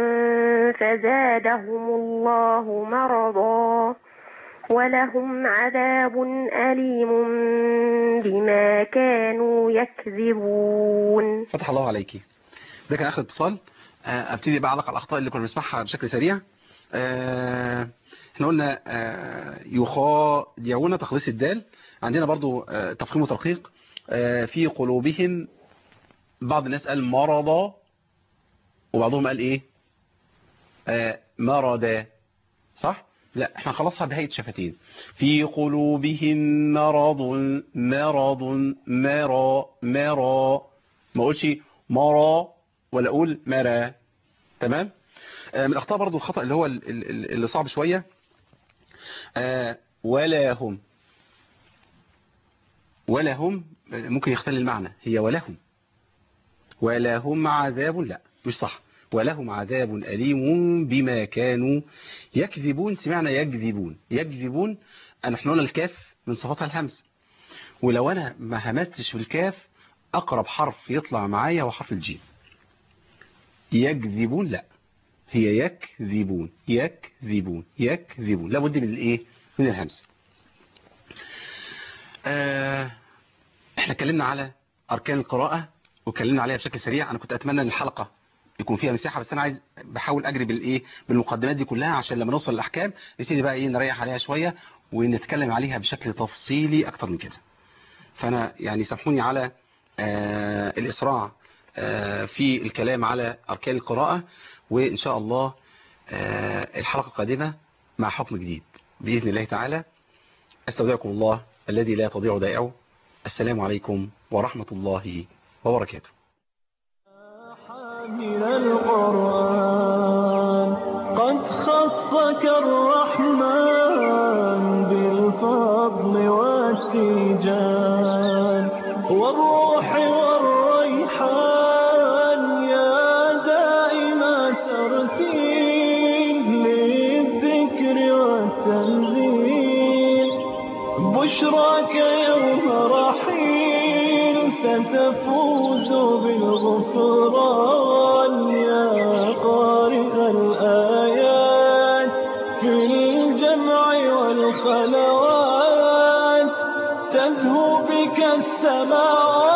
فزادهم الله مرضا ولهم عذاب أليم بما كانوا يكذبون فتح الله عليكي ده كان اخر اتصال آه، ابتدي بقى اعلق على الاخطاء اللي كنا بنسمعها بشكل سريع آه، احنا قلنا آه، يخادعون تخليص الدال عندنا برضو آه، تفخيم وترقيق آه، في قلوبهم بعض الناس قال مرضا وبعضهم قال ايه آه، مرضا صح لا احنا خلصها بهيئة شفتين في قلوبهم مرض مرض مرى مرى ما اقولش مرى ولا اقول مرى تمام آه، من الاخطاء برضو الخطأ اللي هو ال- ال- اللي صعب شوية آه، ولا هم ولا هم آه، ممكن يختل المعنى هي ولهم ولهم عذاب لا مش صح ولهم عذاب أليم بما كانوا يكذبون سمعنا يكذبون يكذبون أنا احنا قلنا الكاف من صفاتها الهمس ولو أنا ما همستش في الكاف أقرب حرف يطلع معايا هو حرف الجيم يكذبون لا هي يكذبون يكذبون يكذبون لابد من الايه من الهمس آه احنا اتكلمنا على اركان القراءة واتكلمنا عليها بشكل سريع انا كنت اتمنى ان الحلقة يكون فيها مساحة بس انا عايز بحاول اجري بالايه بالمقدمات دي كلها عشان لما نوصل للاحكام نبتدي بقى ايه نريح عليها شوية ونتكلم عليها بشكل تفصيلي اكتر من كده فانا يعني سامحوني على آه الاسراع آه في الكلام على اركان القراءة وان شاء الله آه الحلقة القادمة مع حكم جديد بإذن الله تعالى استودعكم الله الذي لا تضيع ودائعه السلام عليكم ورحمة الله وبركاته من القرآن قد خصك الرحمن يفوز بالغفران يا قارئ الآيات في الجمع والخلوات تزهو بك السماوات